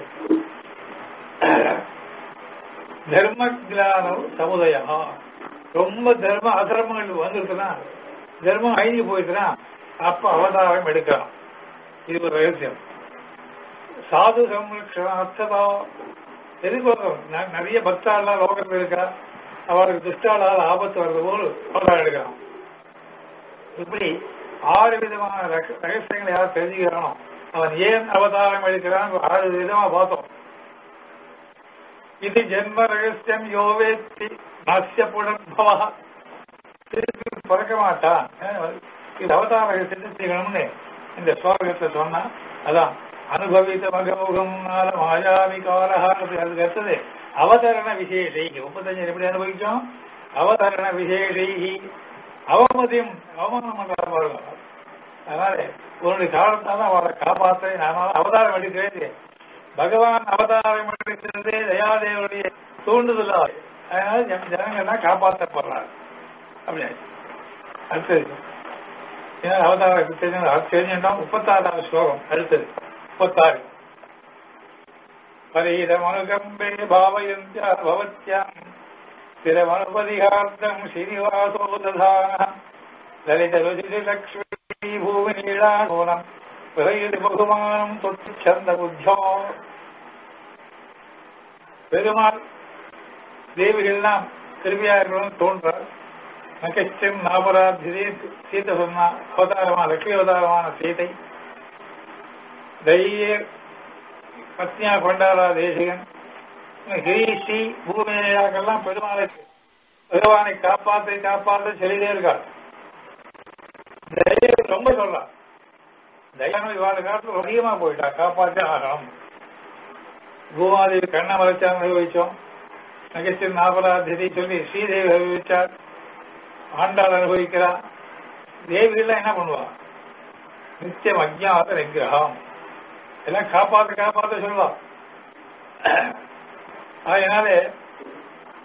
தர்ம கிளானம் சமுதயா ரொம்ப தர்ம அதர்மங்கள் வந்திருக்குன்னா தர்மம் அழிஞ்சு போயிட்டுனா அப்ப அவதாரம் எடுக்கலாம் இது ஒரு ரகசியம் சாது சம்ரக்ஷணம் அர்த்ததா எதிர்பார்க்கும் நிறைய பக்தாலாம் லோகத்தில் இருக்கா அவருக்கு துஷ்டாலால் ஆபத்து வர்றது போல் அவதாரம் எடுக்கலாம் இப்படி ஆறு விதமான ரகசியங்களை யார் தெரிஞ்சுக்கிறானோ அவன் ஏன் அவதாரம் எடுக்கிறான் ஆறு விதமா பார்த்தோம் இது ஜென்ம ரகசியம் யோவேத்தி நாசிய புனர்பவா திருப்பி பிறக்க மாட்டான் இது அவதார ரகசியத்தை செய்யணும்னு இந்த ஸ்லோகத்தை சொன்னா அதான் அனுபவித்த மகமுகம் மாயாவி காலஹா அதுக்கு அடுத்தது அவதரண விசேஷை முப்பத்தஞ்சு எப்படி அனுபவிச்சோம் அவதரண விசேஷை அவமதியம் அவமானம் பண்ற பாருங்க அதனால உன்னுடைய காலத்தால் அவரை காப்பாற்ற நான் அவதாரம் எடுக்கிறேன் பகவான் அவதாரம் எடுக்கிறதே தயாதேவனுடைய தூண்டுதலால் அதனால ஜனங்கள்லாம் காப்பாற்றப்படுறாங்க அப்படியா அடுத்தது ஏன்னா அவதாரம் தெரிஞ்சுட்டோம் முப்பத்தாறாவது ஸ்லோகம் அடுத்தது முப்பத்தாறு பரீரமனுகம்பே பாவயந்தியா பவத்யாம் ஸ்திரமனுபதிகார்த்தம் ஸ்ரீனிவாசோ ததான லலித ருஜிதி லக்ஷ்மி பூமி நீளாகோணம் பிறகு பகுமானம் தொட்டு சந்த புத்தோ பெருமாள் தேவிகள்லாம் கிருபியார்களும் தோன்றார் நகச்சம் நாபராத்திரே சீதை சொன்னா அவதாரமான லட்சுமி அவதாரமான சீதை தைரிய பத்னியா கொண்டாரா தேசிகன் கிரீஷி பூமியாக்கெல்லாம் பெருமாளுக்கு பகவானை காப்பாற்ற காப்பாற்ற சொல்லிட்டே இருக்காள் தைரியம் ரொம்ப சொல்றான் தைரியம் இவாத காலத்துல அதிகமா போயிட்டா காப்பாற்றே ஆகணும் பூமாதேவி கண்ணை மறைச்சா அனுபவிச்சோம் நகஸ்தின் நாபராத்திரி சொல்லி ஸ்ரீதேவி அனுபவிச்சார் ஆண்டாள் அனுபவிக்கிறார் தேவிகள்லாம் என்ன பண்ணுவா நித்தியம் அஜ்ஞாத நிகிரகம் எல்லாம் காப்பாற்ற காப்பாற்ற சொல்லலாம் அதனால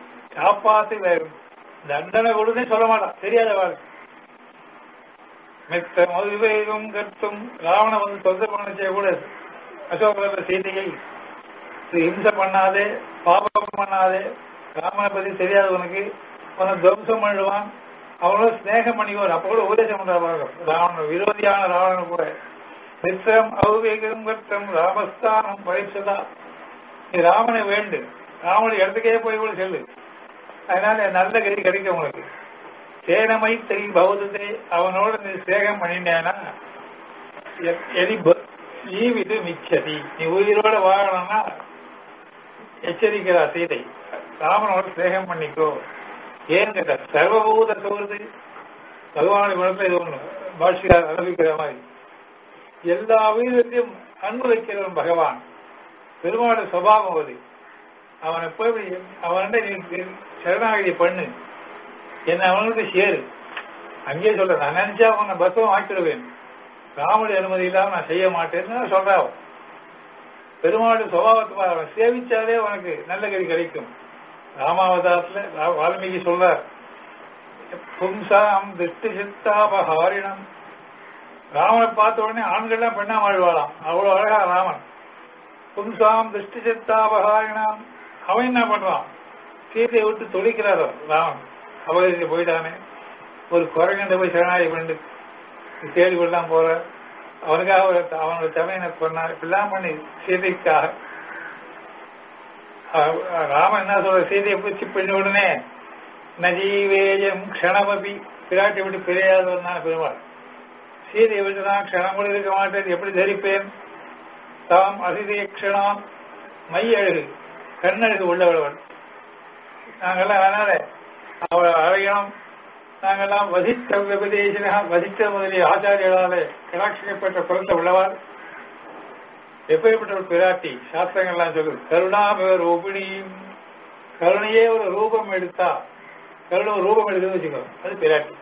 காப்பாத்து தண்டனை கொடுன்னு சொல்ல மாட்டான் தெரியாத வாழ்க்கை மித்த மதுவேகம் கத்தும் ராவண வந்து தொந்தரவு பண்ண கூட அசோகர சீதையை இது இம்சை பண்ணாதே பாபம் பண்ணாதே ராமனை பத்தி தெரியாது உனக்கு உன துவம்சம் பண்ணுவான் அவனோட ஸ்நேகம் பண்ணிக்குவார் அப்ப கூட உபதேசம் பண்றாங்க ராவணன் விரோதியான ராவணன் கூட மித்திரம் அவுவேகம் கர்த்தம் ராமஸ்தானம் பரிசதா நீ ராமனை வேண்டு ராமனை இடத்துக்கே போய் கூட செல்லு அதனால நல்ல கதி கிடைக்கும் உனக்கு சேனமை தெரி பௌதத்தை அவனோட நீ சேகம் பண்ணினேனா எ- எதி ப- ஜீவிது மிச்சதி நீ உயிரோட வாழணும்னா எச்சரிக்கிறா சீதை ராமனோட சேகம் பண்ணிக்கோ ஏன் கேட்ட சர்வபூத சோர்து பகவானுடைய குணத்துல இது ஒண்ணு பாஷியார் அனுபவிக்கிற மாதிரி எல்லா உயிரத்தையும் அன்பு வைக்கிறவன் பகவான் பெருமாளோட சுவாவம் அது அவனை போய் இப்படி அவன்கிட்ட நீ சரணாகதி பண்ணு என்ன அவனுக்கு சேரு அங்கேயே சொல்ற நான் நினைச்சா உன்னை பஸ்வம் ஆக்கிடுவேன் ராமுடைய அனுமதி இல்லாம நான் செய்ய மாட்டேன்னு சொல்றான் பெருமாளுடைய சுவாவத்தை பாரு. அவன் சேவிச்சாலே உனக்கு நல்ல கதி கிடைக்கும் ராமாவதாரத்துல ரா- வால்மீகி சொல்றார் பும்சாம் திருஷ்டி சித்தாபஹாரிணம் ராமனை பார்த்த உடனே ஆண்கள்லாம் பெண்ணா வாழ்வாளாம் அவ்வளவு அழகா ராமன் பும்சாம் திருஷ்டி சித்தாபஹாரிணம் அவன் என்ன பண்றான் சீதையை விட்டு தொழிக்கிறார் ராமன் அபகரிச்சு போயிட்டானே ஒரு குரங்கண்ட போய் சரணாகி பண்ணி தேடி கொள்ளலாம் போற அவனுக்காக ஒரு அவனோட தமையனை பண்ணா இப்படிலாம் பண்ணி சீதைக்காக அஹ் ராமன் என்ன சொல்ற சீதையை பிடிச்சி பண்ண உடனே நஜீவேயம் க்ஷணமபி பிராட்டி விட்டு பிரியாதவன் தான் பெருமாள் சீதையை விட்டு நான் க்ஷணம் கூட இருக்க மாட்டேன் எப்படி தரிப்பேன் தாம் அதிதய க்ஷணாம் மையழகு கண்ணழகு உள்ளவளவன் நாங்கெல்லாம் அதனால அவளை அறையணும் நாங்கெல்லாம் வசித்த விபதேசனா வசித்த முதலிய ஆச்சாரியர்களாலே கடாட்சிக்கப்பட்ட குழந்தை உள்ளவாள் எப்படிப்பட்ட ஒரு பிராட்டி சாஸ்திரங்கள்லாம் சொல்லு கருணாபக ரூபிணியும் கருணையே ஒரு ரூபம் எடுத்தா கருணை ஒரு ரூபம் எடுக்குதுன்னு வச்சுக்கோ அது பிராட்டி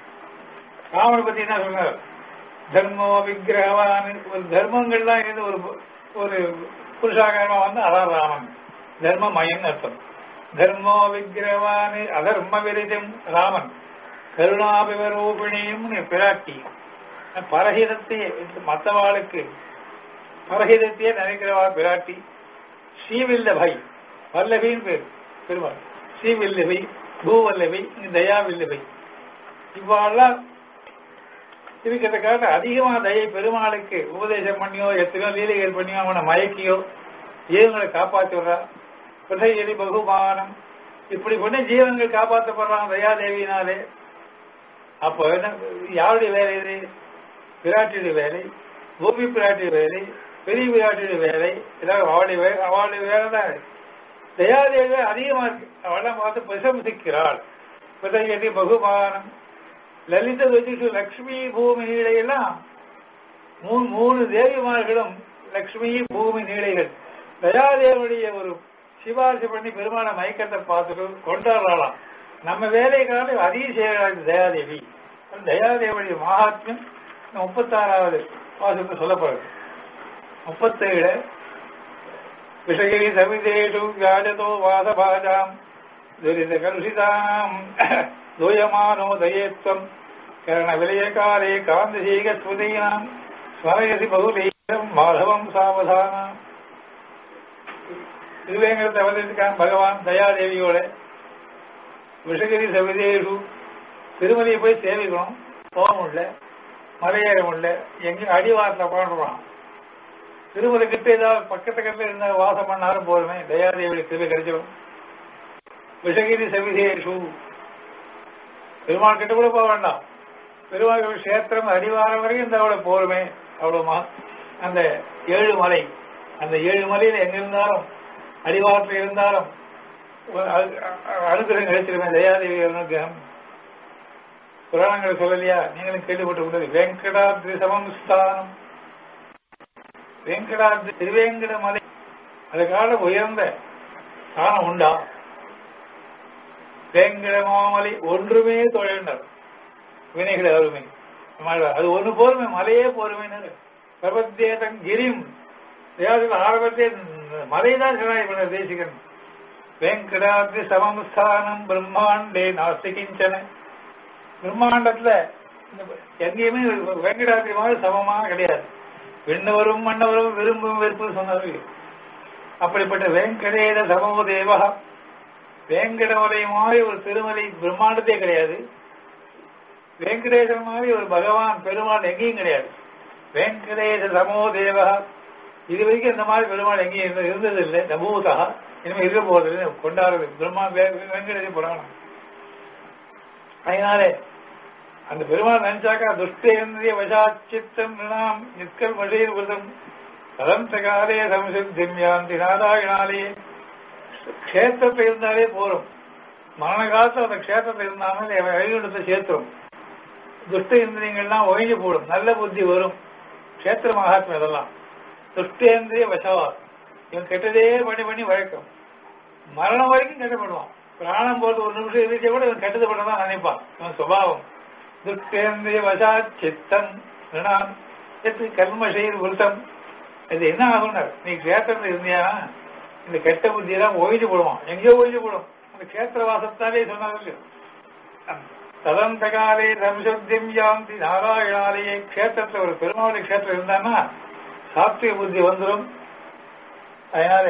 ராமனை பத்தி என்ன சொன்னார் தர்மோ விக்கிரகவான் ஒரு தர்மங்கள்லாம் இருந்து ஒரு ஒரு புருஷாகாரமா வந்து அதான் ராமன் தர்மமயன் அர்த்தம் தர்மோ விக்கிரகவான் அதர்ம விரிதம் ராமன் கருணாபிவரூபிணியும் பிராட்டி பரஹிதத்தையே மற்றவாளுக்கு பரஹிதத்தையே நினைக்கிறவா பிராட்டி ஸ்ரீவில்லபை வல்லபின்னு பேர் பெருமாள் ஸ்ரீவில்லபை பூவல்லபை தயாவில்லபை இவ்வாறெல்லாம் இருக்கிறதுக்காக அதிகமா தயை பெருமாளுக்கு உபதேசம் பண்ணியோ எத்தனையோ லீலைகள் பண்ணியோ அவனை மயக்கியோ ஜீவங்களை காப்பாத்தி விடுறா பிரதையலி பகுமானம் இப்படி பண்ணி ஜீவன்கள் காப்பாற்றப்படுறான் தயாதேவியினாலே அப்போ என்ன யாருடைய வேலை இது பிராட்டியுடைய வேலை பூமி பிராட்டியுடைய வேலை பெரிய பிராட்டியுடைய வேலை இதாவது அவளுடைய வேலை அவளுடைய வேலை தான் தயாதேவி அதிகமா இருக்கு அவளெல்லாம் பார்த்து பிரசம்சிக்கிறாள் பிரதையலி பகுமானம் லலித வஜிஷு லக்ஷ்மி பூமி நீளையெல்லாம் மூணு மூணு தேவிமார்களும் லக்ஷ்மி பூமி நீளைகள் தயாதேவனுடைய ஒரு சிபாரிசு பண்ணி பெருமான மயக்கத்தை பார்த்துட்டு கொண்டாடலாம் நம்ம வேலைக்காக அதிகம் செய்யறாங்க தயாதேவி அந்த தயாதேவனுடைய மகாத்மியம் இந்த முப்பத்தாறாவது வாசத்தை சொல்லப்படுது முப்பத்தேழு விஷயி சவிதேஷு வியாஜதோ வாதபாஜாம் துரித கலுஷிதாம் தூயமானோ தயேத்வம் கரண விலயகாலே காந்தசீக ஸ்மృతீனாம் ஸ்மரயசி பகுலீகம் மாதவம் சாவதானம் திருவேங்கடத்தை அவதரிக்கான் பகவான் தயாதேவியோட விஷகிரி சவிதேஷு திருமலையை போய் சேவிக்கணும் போக முடியல மலையேற முடியல எங்கேயும் அடிவாரத்தில் உட்காந்துருவான் திருமலை கிட்ட ஏதாவது பக்கத்து கிட்ட இருந்தா வாசம் பண்ணாலும் போதுமே தயாதேவி திரும்ப கிடைச்சிடும் விஷகிரி சவிதேஷு பெருமாள் கிட்ட கூட போக வேண்டாம் பெருமாள் கஷேத்திரம் அடிவாரம் வரைக்கும் இந்த அவ்வளவு போருமே அவ்வளவு மா- அந்த ஏழு மலை அந்த ஏழு மலையில எங்க இருந்தாலும் அடிவாரத்தில் இருந்தாலும் ஒரு அ- அ- அனுகிரகம் கிடைச்சிருமே தயாதேவி அனுகிரகம் புராணங்களை சொல்லலையா நீங்களும் கேள்விப்பட்டு கூடாது வெங்கடாத்ரி சமம் ஸ்தானம் வெங்கடாத்ரி திருவேங்கட மலை அதுக்காக உயர்ந்த ஸ்தானம் உண்டா வேங்கட மாமலை ஒன்றுமே தொழில்னர் வினைகளை அருமை அது ஒண்ணு போருமே மலையே போருமே பிரபத்தேதம் கிரிம் தேவதைகள் ஆரம்பத்தே மலைதான் சிவாய் பண்ண தேசிகன் வெங்கடாத்ரி சமஸ்தானம் பிரம்மாண்டே நாஸ்தி கிஞ்சன பிரம்மாண்டத்துல எங்கேயுமே வெங்கடாத்திரி மாதிரி சமமாக கிடையாது விண்ணவரும் மன்னவரும் விரும்பும் வெறுப்பு சொன்னார்கள் அப்படிப்பட்ட வேங்கடேத சமம தேவா வேங்கடமலை மாதிரி ஒரு திருமலை பிரம்மாண்டத்தே கிடையாது வேங்கடேசன் மாதிரி ஒரு பகவான் பெருமாள் எங்கேயும் கிடையாது வேங்கடேச சமோ தேவா இது வரைக்கும் இந்த மாதிரி பெருமாள் எங்கேயும் இருந்தது இல்லை நபூதா இனிமே இருக்க போவதில்லை கொண்டாடுறது பிரம்மா வெங்கடேச புராணம் அதனாலே அந்த பெருமாள் நினைச்சாக்கா துஷ்டேந்திரிய வசாச்சித்தம் நாம் நிற்கல் மழையில் விரதம் கலந்த காலே சமசித்தியாந்தி நாராயணாலே கஷேத்திரத்தை இருந்தாலே போறோம் மரண காலத்துல அந்த கஷேத்திரத்தை இருந்தாலே வழிநடத்தை சேர்த்துரும் துஷ்ட இந்திரியங்கள்லாம் ஒழிஞ்சு போடும் நல்ல புத்தி வரும் கஷேத்திர மகாத்மா இதெல்லாம் துஷ்டேந்திரிய வசவா இவன் கெட்டதே பண்ணி பண்ணி வழக்கம் மரணம் வரைக்கும் கெட்டப்படுவான் பிராணம் போறது ஒரு நிமிஷம் இருந்துச்சே கூட இவன் கெட்டது பண்ண தான் நினைப்பான் இவன் சுபாவம் துஷ்டேந்திரிய வசா சித்தம் எத்து கர்மசெயல் விருத்தம் இது என்ன ஆகும்னார் நீ கேத்திரத்துல இருந்தியா இந்த கெட்ட புத்தியெல்லாம் ஒழிஞ்சு போடுவான் எங்கேயோ ஒழிஞ்சு போடும் அந்த கேத்திர வாசத்தாலே சொன்னாங்க ததந்த காலே சம்சப்தியம் யாந்தி நாராயணாலேயே கேத்திரத்துல ஒரு பெருமாளி கேத்திரம் இருந்தான்னா சாத்விக புத்தி வந்துடும் அதனால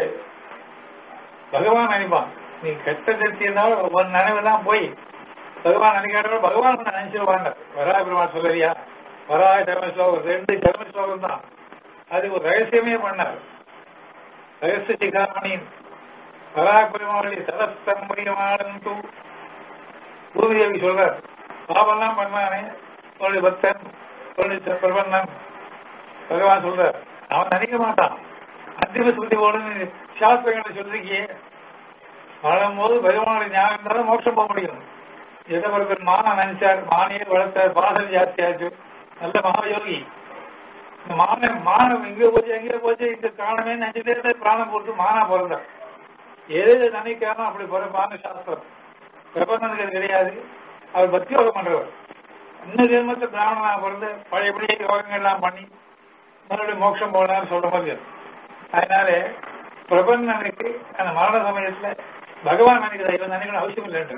பகவான் நினைப்பான் நீ கெட்ட திருத்தி இருந்தாலும் ஒரு நினைவெல்லாம் போய் பகவான் நினைக்காத பகவான் நினைச்சிருவாங்க வரா பெருமாள் சொல்லலையா வராய தர்ம ஸ்லோகம் ரெண்டு தர்ம ஸ்லோகம் தான் அது ஒரு ரகசியமே பண்ணார் ரகசிய சிகாமணியின் வரா பெருமாளி சதஸ்தம் முடியமானது பூமிதேவி சொல்றார் பாபெல்லாம் பண்ணானே ஒரு பக்தன் ஒரு பிரபந்தன் பகவான் சொல்றார் அவன் நினைக்க மாட்டான் அந்திம சுத்தி போடுன்னு சாஸ்திரங்களை சொல்லிருக்கியே வாழும்போது பகவானுடைய ஞானம் இருந்தாலும் மோட்சம் போக முடியும் ஜெகபரதன் மான நினைச்சார் மானியை வளர்த்தார் பாசம் ஜாஸ்தியாச்சு நல்ல மகாயோகி இந்த மான மானம் இங்க போச்சு எங்க போச்சு இங்க காணமே நினைச்சுட்டே பிராணம் போட்டு மானா பிறந்தார் எது நினைக்காம அப்படி பிறப்பான சாஸ்திரம் பிரபந்தனுக்கு அது கிடையாது அவர் பக்தி யோகம் பண்றவர் இன்னும் ஜென்மத்தை பிராமணனா பிறந்து பழையபடியே யோகங்கள்லாம் பண்ணி மறுபடியும் மோட்சம் போனான்னு சொல்ற மாதிரி அதனால பிரபந்தனுக்கு அந்த மரண சமயத்துல பகவான் நினைக்கிறது இவன் நினைக்கணும் அவசியம் இல்லைன்ற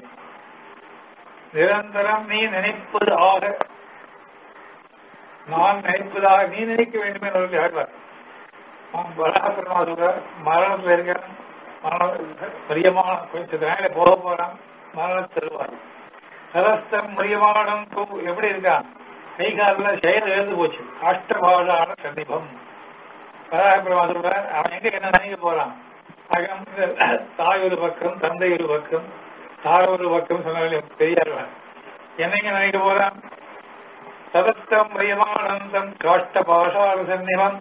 நிரந்தரம் நீ நினைப்பது ஆக நான் நினைப்பதாக நீ நினைக்க வேண்டும் என்று ஆழ்வார் வராகப்பெருமா சொல்ற மரணத்துல இருக்க பிரியமான கொஞ்சம் மேல போக போறான் மரணம் தருவார் சரஸ்தம் பிரியமானம் எப்படி இருக்கான் கை காலில் செயல் எழுந்து போச்சு அஷ்டபாடான சந்திபம் வராகப்பெருமா சொல்ற அவன் எங்க என்ன நினைக்க போறான் அகம் தாய் ஒரு பக்கம் தந்தை ஒரு பக்கம் தாய் ஒரு பக்கம் சொன்னாலும் பெரியார் என்னங்க நினைக்க போறான் சதஸ்தம் பிரியமானந்தம் காஷ்ட பாஷால சன்னிவம்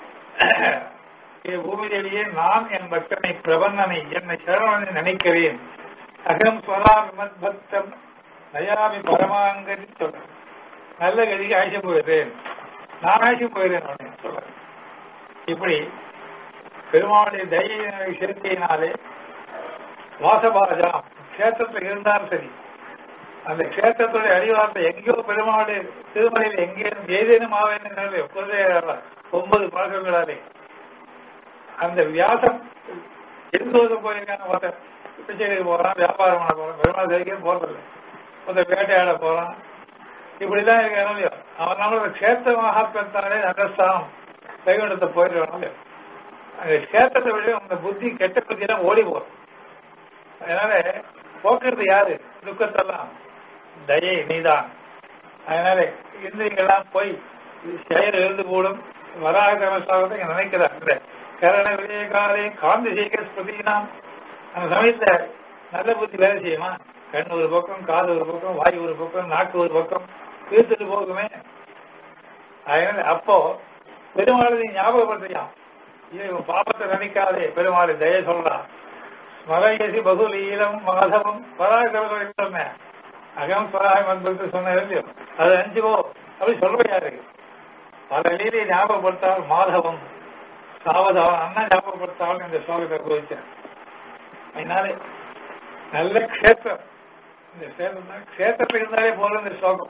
பூமியிலேயே நான் என் பக்தனை பிரபந்தனை என்னை சரவணனை நினைக்கிறேன் அகம் ஸ்வராமி மத் பக்தம் நயாமி பரமாங்கரி சொல்ற நல்ல கதிக்கு ஆய்ச்சி போயிடுறேன் நான் ஆய்ச்சி போயிடுறேன் சொல்ற இப்படி பெருமாளுடைய தய சேர்க்கையினாலே வாசபாஜாம் கஷேத்திரத்தில் இருந்தாலும் சரி அந்த கஷேத்திரத்துடைய அடிவாரத்தை எங்கேயோ பெருமாளுடைய திருமலையில் எங்கே ஏதேனும் ஆவேனாலே ஒன்பது பழக்கங்களாலே அந்த வியாசம் எந்தோதும் போயிருக்காங்க ஒருத்தர் பிச்சைக்கு போறான் வியாபாரம் பண்ண போறான் பெருமாள் சரிக்கே போறதில்லை ஒருத்தர் வேட்டையாட போறான் இப்படிலாம் இருக்கானோ இல்லையோ அவன் நம்மளோட கஷேத்திர மகாத்மத்தாலே அகஸ்தானம் கைவிடத்தை போயிடுவானோ இல்லையோ அந்த கஷேத்திரத்தை விட அந்த புத்தி கெட்ட புத்தி எல்லாம் ஓடி போறோம் அதனால போக்குறது யாரு துக்கத்தெல்லாம் தயை நீதான் அதனால இந்திரியங்கள்லாம் போய் செயல் எழுந்து போடும் வராக கர்மசாகத்தை நினைக்கிறாங்க கரண விஜயகாலே காந்தி சேகர ஸ்பதினாம் அந்த சமயத்துல நல்ல புத்தி வேலை செய்யுமா கண் ஒரு பக்கம் காது ஒரு பக்கம் வாய் ஒரு பக்கம் நாக்கு ஒரு பக்கம் தீர்த்துட்டு போகுமே அதனால அப்போ பெருமாள் நீ ஞாபகப்படுத்தியான் இவன் பாப்பத்தை நினைக்காதே பெருமாள் தய சொல்றான் மலையசி பகுலீலம் மாதவம் பராகரம் சொன்னேன் அகம் ஸ்வராக மந்திரத்தை சொன்னது இல்லையோ அதை அஞ்சுக்கோ அப்படி சொல்ற யாரு பல லீலையை ஞாபகப்படுத்தால் மாதவம் சாவதாவன் அண்ணா ஞாபகப்படுத்தால் இந்த ஸ்லோகத்தை குறிச்சேன் அதனால நல்ல கஷேத்திரம் இந்த கஷேத்திரம் தான் கஷேத்திரத்தில் இருந்தாலே போல இந்த ஸ்லோகம்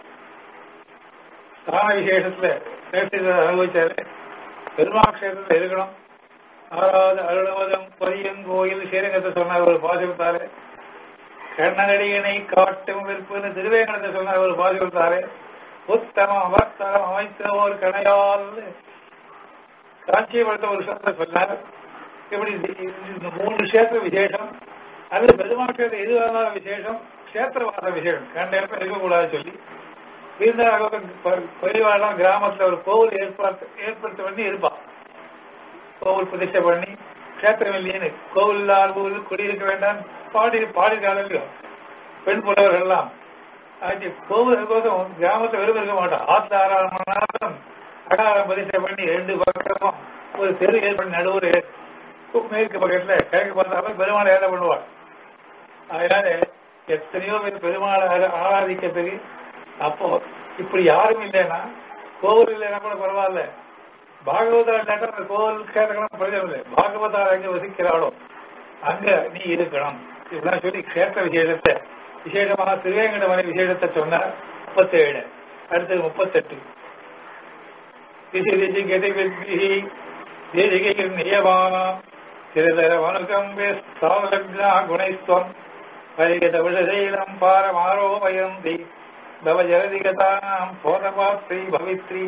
ஸ்தான விசேஷத்துல பேசுறத அனுபவிச்சாரு பெருமாள் கஷேத்திரத்தில் இருக்கணும் ஆறாவது அருளவதம் பதியங்கோயில் ஸ்ரீரங்கத்தை சொன்னார் ஒரு பாசிவிட்டாரு கண்ணகடியனை காட்டும் விற்புன்னு திருவேங்கடத்தை சொன்னார் ஒரு பாசிவிட்டாரு உத்தமம் அவஸ்தரம் அமைத்த ஒரு கணையால் காட்சியப்படுத்த ஒரு சொந்த சொன்னார் இப்படி இது- இந்த மூணு கஷேத்திர விசேஷம் அது பெருமாள் கஷேத்திரம் எது வேணாலும் விசேஷம் கஷேத்திரவாத விசேஷம் கண்ட இடத்துல இருக்கக்கூடாது சொல்லி இருந்தாலும் பெரியவாழ்லாம் கிராமத்துல ஒரு கோவில் ஏற்பாடு ஏற்படுத்த பண்ணி இருப்பான் கோவில் பிரதிஷ்டை பண்ணி கஷேத்திரம் இல்லையேன்னு கோவில் இல்லாத ஊரில் குடியிருக்க வேண்டாம் பாடி பாடி காலையிலோ பெண் புலவர்கள் எல்லாம் ஆச்சு கோவில் இருக்கும்போது கிராமத்துல வெறும் இருக்க மாட்டோம் ஆத்துல ஆறாயிரம் மணி நேரம் அகாரம் பிரதிஷ்டை பண்ணி ரெண்டு பக்கமும் ஒரு தெரு ஏற்படி நடுவுறு மேற்கு பக்கத்துல கிழக்கு பார்த்தாலும் பெருமாளை ஏற பண்ணுவார் அதனால எத்தனையோ பேர் பெருமாளை ஆரா- ஆராதிக்க தெரியும் அப்போ இப்படி யாரும் இல்லைன்னா கோவில் இல்லைன்னா கூட பரவாயில்ல பாகவதார் இல்லாட்டா அந்த கோவில் கேட்கணும் பிரயோஜனம் இல்லை பாகவதார் அங்க வசிக்கிறாளோ அங்க நீ இருக்கணும் இப்படிலாம் சொல்லி கேட்ட விசேஷத்தை விசேஷமாக திருவேங்கட மலை விசேஷத்தை சொன்னார் முப்பத்தேழு அடுத்தது முப்பத்தெட்டு விசிறிஜி கதிவித்ரிஹி தேசிகையில் நியமான சிறிதர வனுகம்பே சாவலக்னா குணைஸ்வம் பரிகத விஷசைலம் பாரமாரோபயந்தி பவ ஜலதிகதானாம் போதபாத்ரி பவித்ரி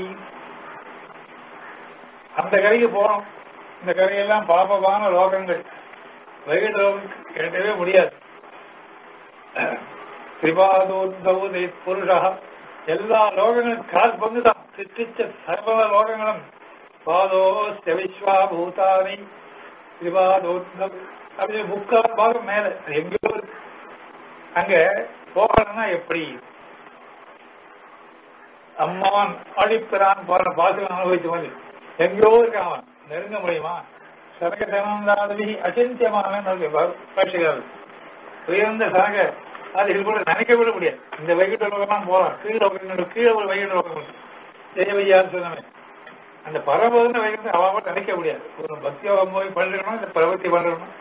அந்த கரைக்கு போனோம் இந்த கரையெல்லாம் பாபமான லோகங்கள் வைகிடலோகம் கேட்கவே முடியாது திரிபாதோத்தவுதை புருஷா எல்லா லோகங்களும் கால் பங்குதான் சிற்றிச்ச சர்வ லோகங்களும் பாதோஸ்ய விஸ்வா பூதானி திரிபாதோத்தவ் அப்படி முக்கால் பாகம் மேல அது எங்கேயோ இருக்கு. அங்க போகணும்னா எப்படி அம்மான் அடிப்பிறான் போற பாசம் அனுபவிச்ச மாதிரி எங்கேயோ இருக்கான் அவன் நெருங்க முடியுமா சரக சனந்தாதவி அச்சிந்தியமான பாஷைகள் உயர்ந்த சரக அது கூட நினைக்க விட முடியாது இந்த வைகிட்ட லோகம்லாம் போலாம் கீழ லோகங்கள் கீழே ஒரு வைகிட்ட லோகம் தேவையார் சொன்னவன் அந்த பரமபதன வைகிட்ட அவன் கூட நினைக்க முடியாது ஒரு பக்தியோகம் போய் பண்றணும் இந்த பிரவர்த்தி பண்றணும்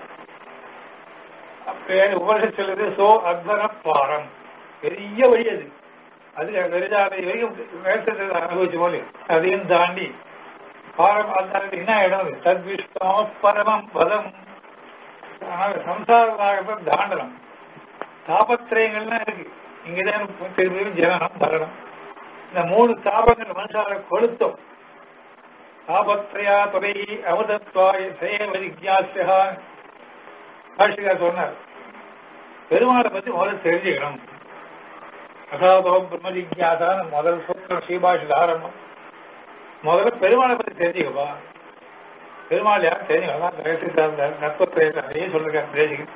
அப்ப உபனிஷத் சொல்லுது சோ அத்வர பாரம் பெரிய வழி அது அது வெறிதாதை வரைக்கும் வேசத்தை அனுபவிச்ச போல அதையும் தாண்டி பாரம் அந்த என்ன இடம் அது? தத்விஷ்ணோ பரமம் பதம் ஆனால் சம்சாரமாக தாண்டனம் தாபத்திரயங்கள்லாம் இருக்கு இங்கதான் திரும்பியும் ஜனனம் மரணம் இந்த மூணு தாபங்கள் மனுஷால கொளுத்தோம் தாபத்ரயா துறை அமுதத்வாய சேவ ஜிக்யாசியா பாஷிகா சொன்னார் பெருமாளை பத்தி முதல்ல தெரிஞ்சுக்கணும் அசாதோ பிரம்ம ஜிக்யாசான்னு முதல் சூத்திரம் ஸ்ரீபாஷில் ஆரம்பம் முதல்ல பெருமாளை பத்தி தெரிஞ்சுக்கப்பா பெருமாள் யாரும் தெரிஞ்சுக்கலாம் நட்பத்தை நிறைய சொல்லிருக்காரு தெரிஞ்சுக்க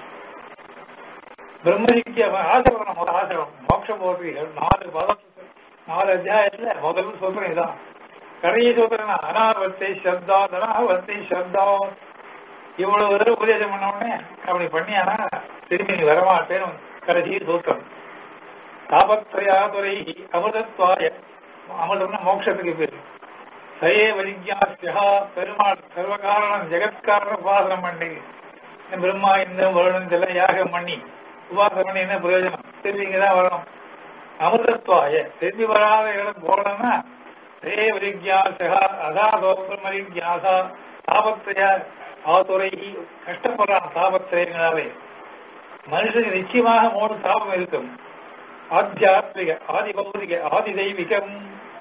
பிரம்மஜிக்கு ஆசிரமம் முதல் ஆசிரமம் மோட்சம் போகிறீர்கள் நாலு பதம் நாலு அத்தியாயத்துல முதல் சொல்றேன் இதான் கடைசி சொல்றேன் அனாவர்த்தை சப்தா அனாவர்த்தை சப்தா இவ்வளவு தடவை உபதேசம் பண்ண உடனே அப்படி பண்ணியானா திரும்பி நீ வரமாட்டேன்னு கடைசி சூத்திரம் தாபத்ரயா துறை அமிர்தத்வாய அமிர்தம்னா மோட்சத்துக்கு பேரு சயே வலிஜாசியா பெருமாள் சர்வகாரணம் ஜெகத்காரண உபாசனம் பண்ணி இந்த பிரம்மா இந்த வருடம் இதெல்லாம் யாகம் பண்ணி உபாசனம் பண்ணி என்ன பிரயோஜனம் திரும்பி இங்கதான் வரணும் அமிர்தத்வாய திரும்பி வராத இடம் போகணும்னா சயே வலிஜாசியா அதாதோ பிரம்மரிஜாசா தாபத்ரய ஆதுரை கஷ்டப்படுறான் தாபத்திரயங்களாலே மனுஷனுக்கு நிச்சயமாக மூணு தாபம் இருக்கும் ஆத்தியாத்மிக ஆதி பௌதிக ஆதி தெய்வீகம்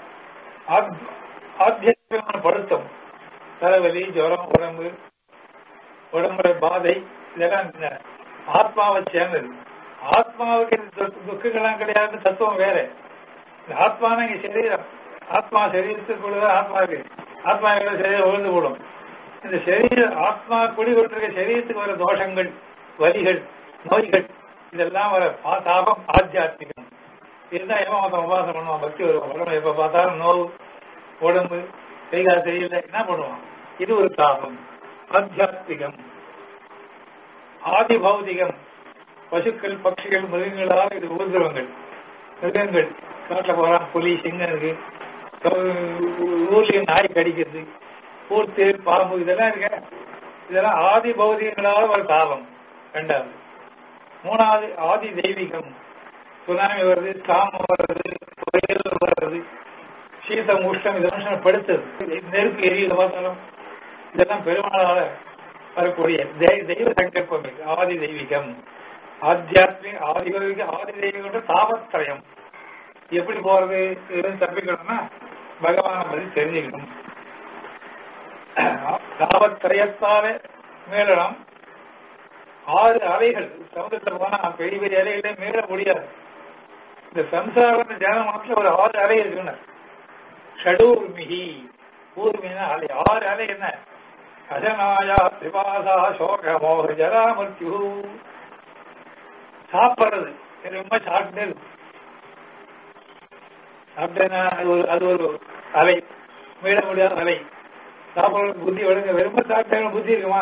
ஆத்தியாத்மிகமான படுத்தம் தலைவலி ஜுரம் உடம்பு உடம்புல பாதை இதெல்லாம் இந்த ஆத்மாவை சேர்ந்தது ஆத்மாவுக்கு இந்த துக்க- துக்கங்கள்லாம் கிடையாது தத்துவம் வேற இந்த ஆத்மான இங்க சரீரம் ஆத்மா சரீரத்துக்குள்ளதான் ஆத்மா இருக்கு ஆத்மா எங்க சரீரம் விழுந்து போடும் இந்த சரீர ஆத்மா குடிகொண்டிருக்க சரீரத்துக்கு வர தோஷங்கள் வலிகள் நோய்கள் இதெல்லாம் வர பா- தாபம் ஆத்தியாத்மிகம் இதுதான் எவன் மொத்தம் உபாசனம் பண்ணுவான் பக்தி வருவான் உடம்பு எப்ப பார்த்தாலும் நோவு உடம்பு கைகால் தெரியல என்ன பண்ணுவான் இது ஒரு தாபம் ஆத்தியாத்மிகம் ஆதி பௌதிகம் பசுக்கள் பட்சிகள் மிருகங்களால் இது ஊர்திரவங்கள் மிருகங்கள் காட்டுல போறான் புலி சிங்கம் இருக்கு ஊர்லயும் நாய் கடிக்கிறது பூர்த்தேர் பாம்பு இதெல்லாம் இருக்க இதெல்லாம் ஆதி பௌதிகங்களால் ஒரு தாபம் ரெண்டாவது மூணாவது ஆதி தெய்வீகம் சுனாமி வருது காமம் வருது புயல் வருது சீதம் உஷ்டம் இது மனுஷனை படுத்துது நெருப்பு எரியுது பார்த்தாலும் இதெல்லாம் பெருமாளால வரக்கூடிய தெய்- தெய்வ சங்கல்பம் இது. ஆதி தெய்வீகம் ஆத்தியாத்மிக ஆதி தெய்வீக ஆதி தெய்வீகம் தாபத்திரயம் எப்படி போறது இதுன்னு தப்பிக்கணும்னா பகவானை பத்தி தெரிஞ்சுக்கணும் தாவத்திரயத்தாலே மீளலாம் ஆறு அலைகள் சமுதிரத்துல போனா பெரிய பெரிய அலைகளே மீள முடியாது இந்த சம்சார ஜனமனத்துல ஒரு ஆறு அலை இருக்குன்னு ஷடூர்மிகி ஊர்மினா அலை ஆறு அலை என்ன அஜனாயா திரிபாசா சோக மோக ஜரா மருத்யு சாப்பிடுறது ரொம்ப சாப்பிட்டே இருக்கு சாப்பிட்டேன்னா அது ஒரு அது ஒரு அலை மீள முடியாத அலை சாப்பிடுறது புத்தி விடுங்க வெறும சாப்பிட்டா புத்தி இருக்குமா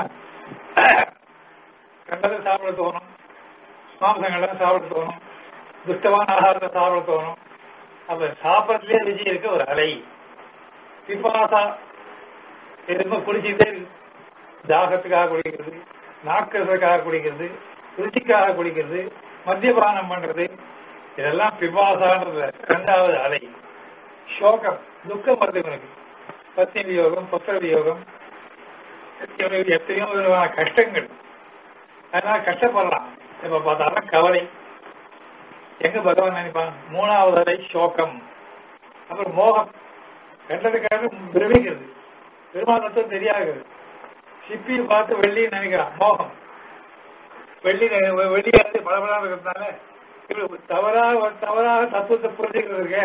கண்டதை சாப்பிட தோணும் மாம்சங்கள்லாம் சாப்பிட தோணும் துஷ்டமான ஆகாரத்தை சாப்பிட தோணும் அப்ப சாப்பிடத்திலே ருச்சி இருக்க ஒரு அலை பிபாசா எதுவுமே குடிச்சுட்டே இருக்கு தாகத்துக்காக குடிக்கிறது நாக்கிறதுக்காக குடிக்கிறது ருச்சிக்காக குடிக்கிறது மத்தியபானம் பண்றது இதெல்லாம் பிபாசான்றது இரண்டாவது அலை சோகம் துக்கம் வருது இவனுக்கு பத்னி வியோகம் புத்திர வியோகம் இவனுக்கு எத்தனையோ விதமான கஷ்டங்கள் அதனால கஷ்டப்படலாம் இப்ப பார்த்தாலும் கவலை எங்க பகவான் நினைப்பான் மூணாவது அலை சோகம் அப்புறம் மோகம் கண்டதுக்காக பிரமிக்கிறது பெருமாள் மட்டும் தெரியாது சிப்பியை பார்த்து வெள்ளி நினைக்கிறான் மோகம் வெள்ளி வெள்ளியாச்சு பலபலாம் இருக்கிறதுனால இப்படி தவறாக தவறாக தத்துவத்தை புரிஞ்சுக்கிறதுக்கு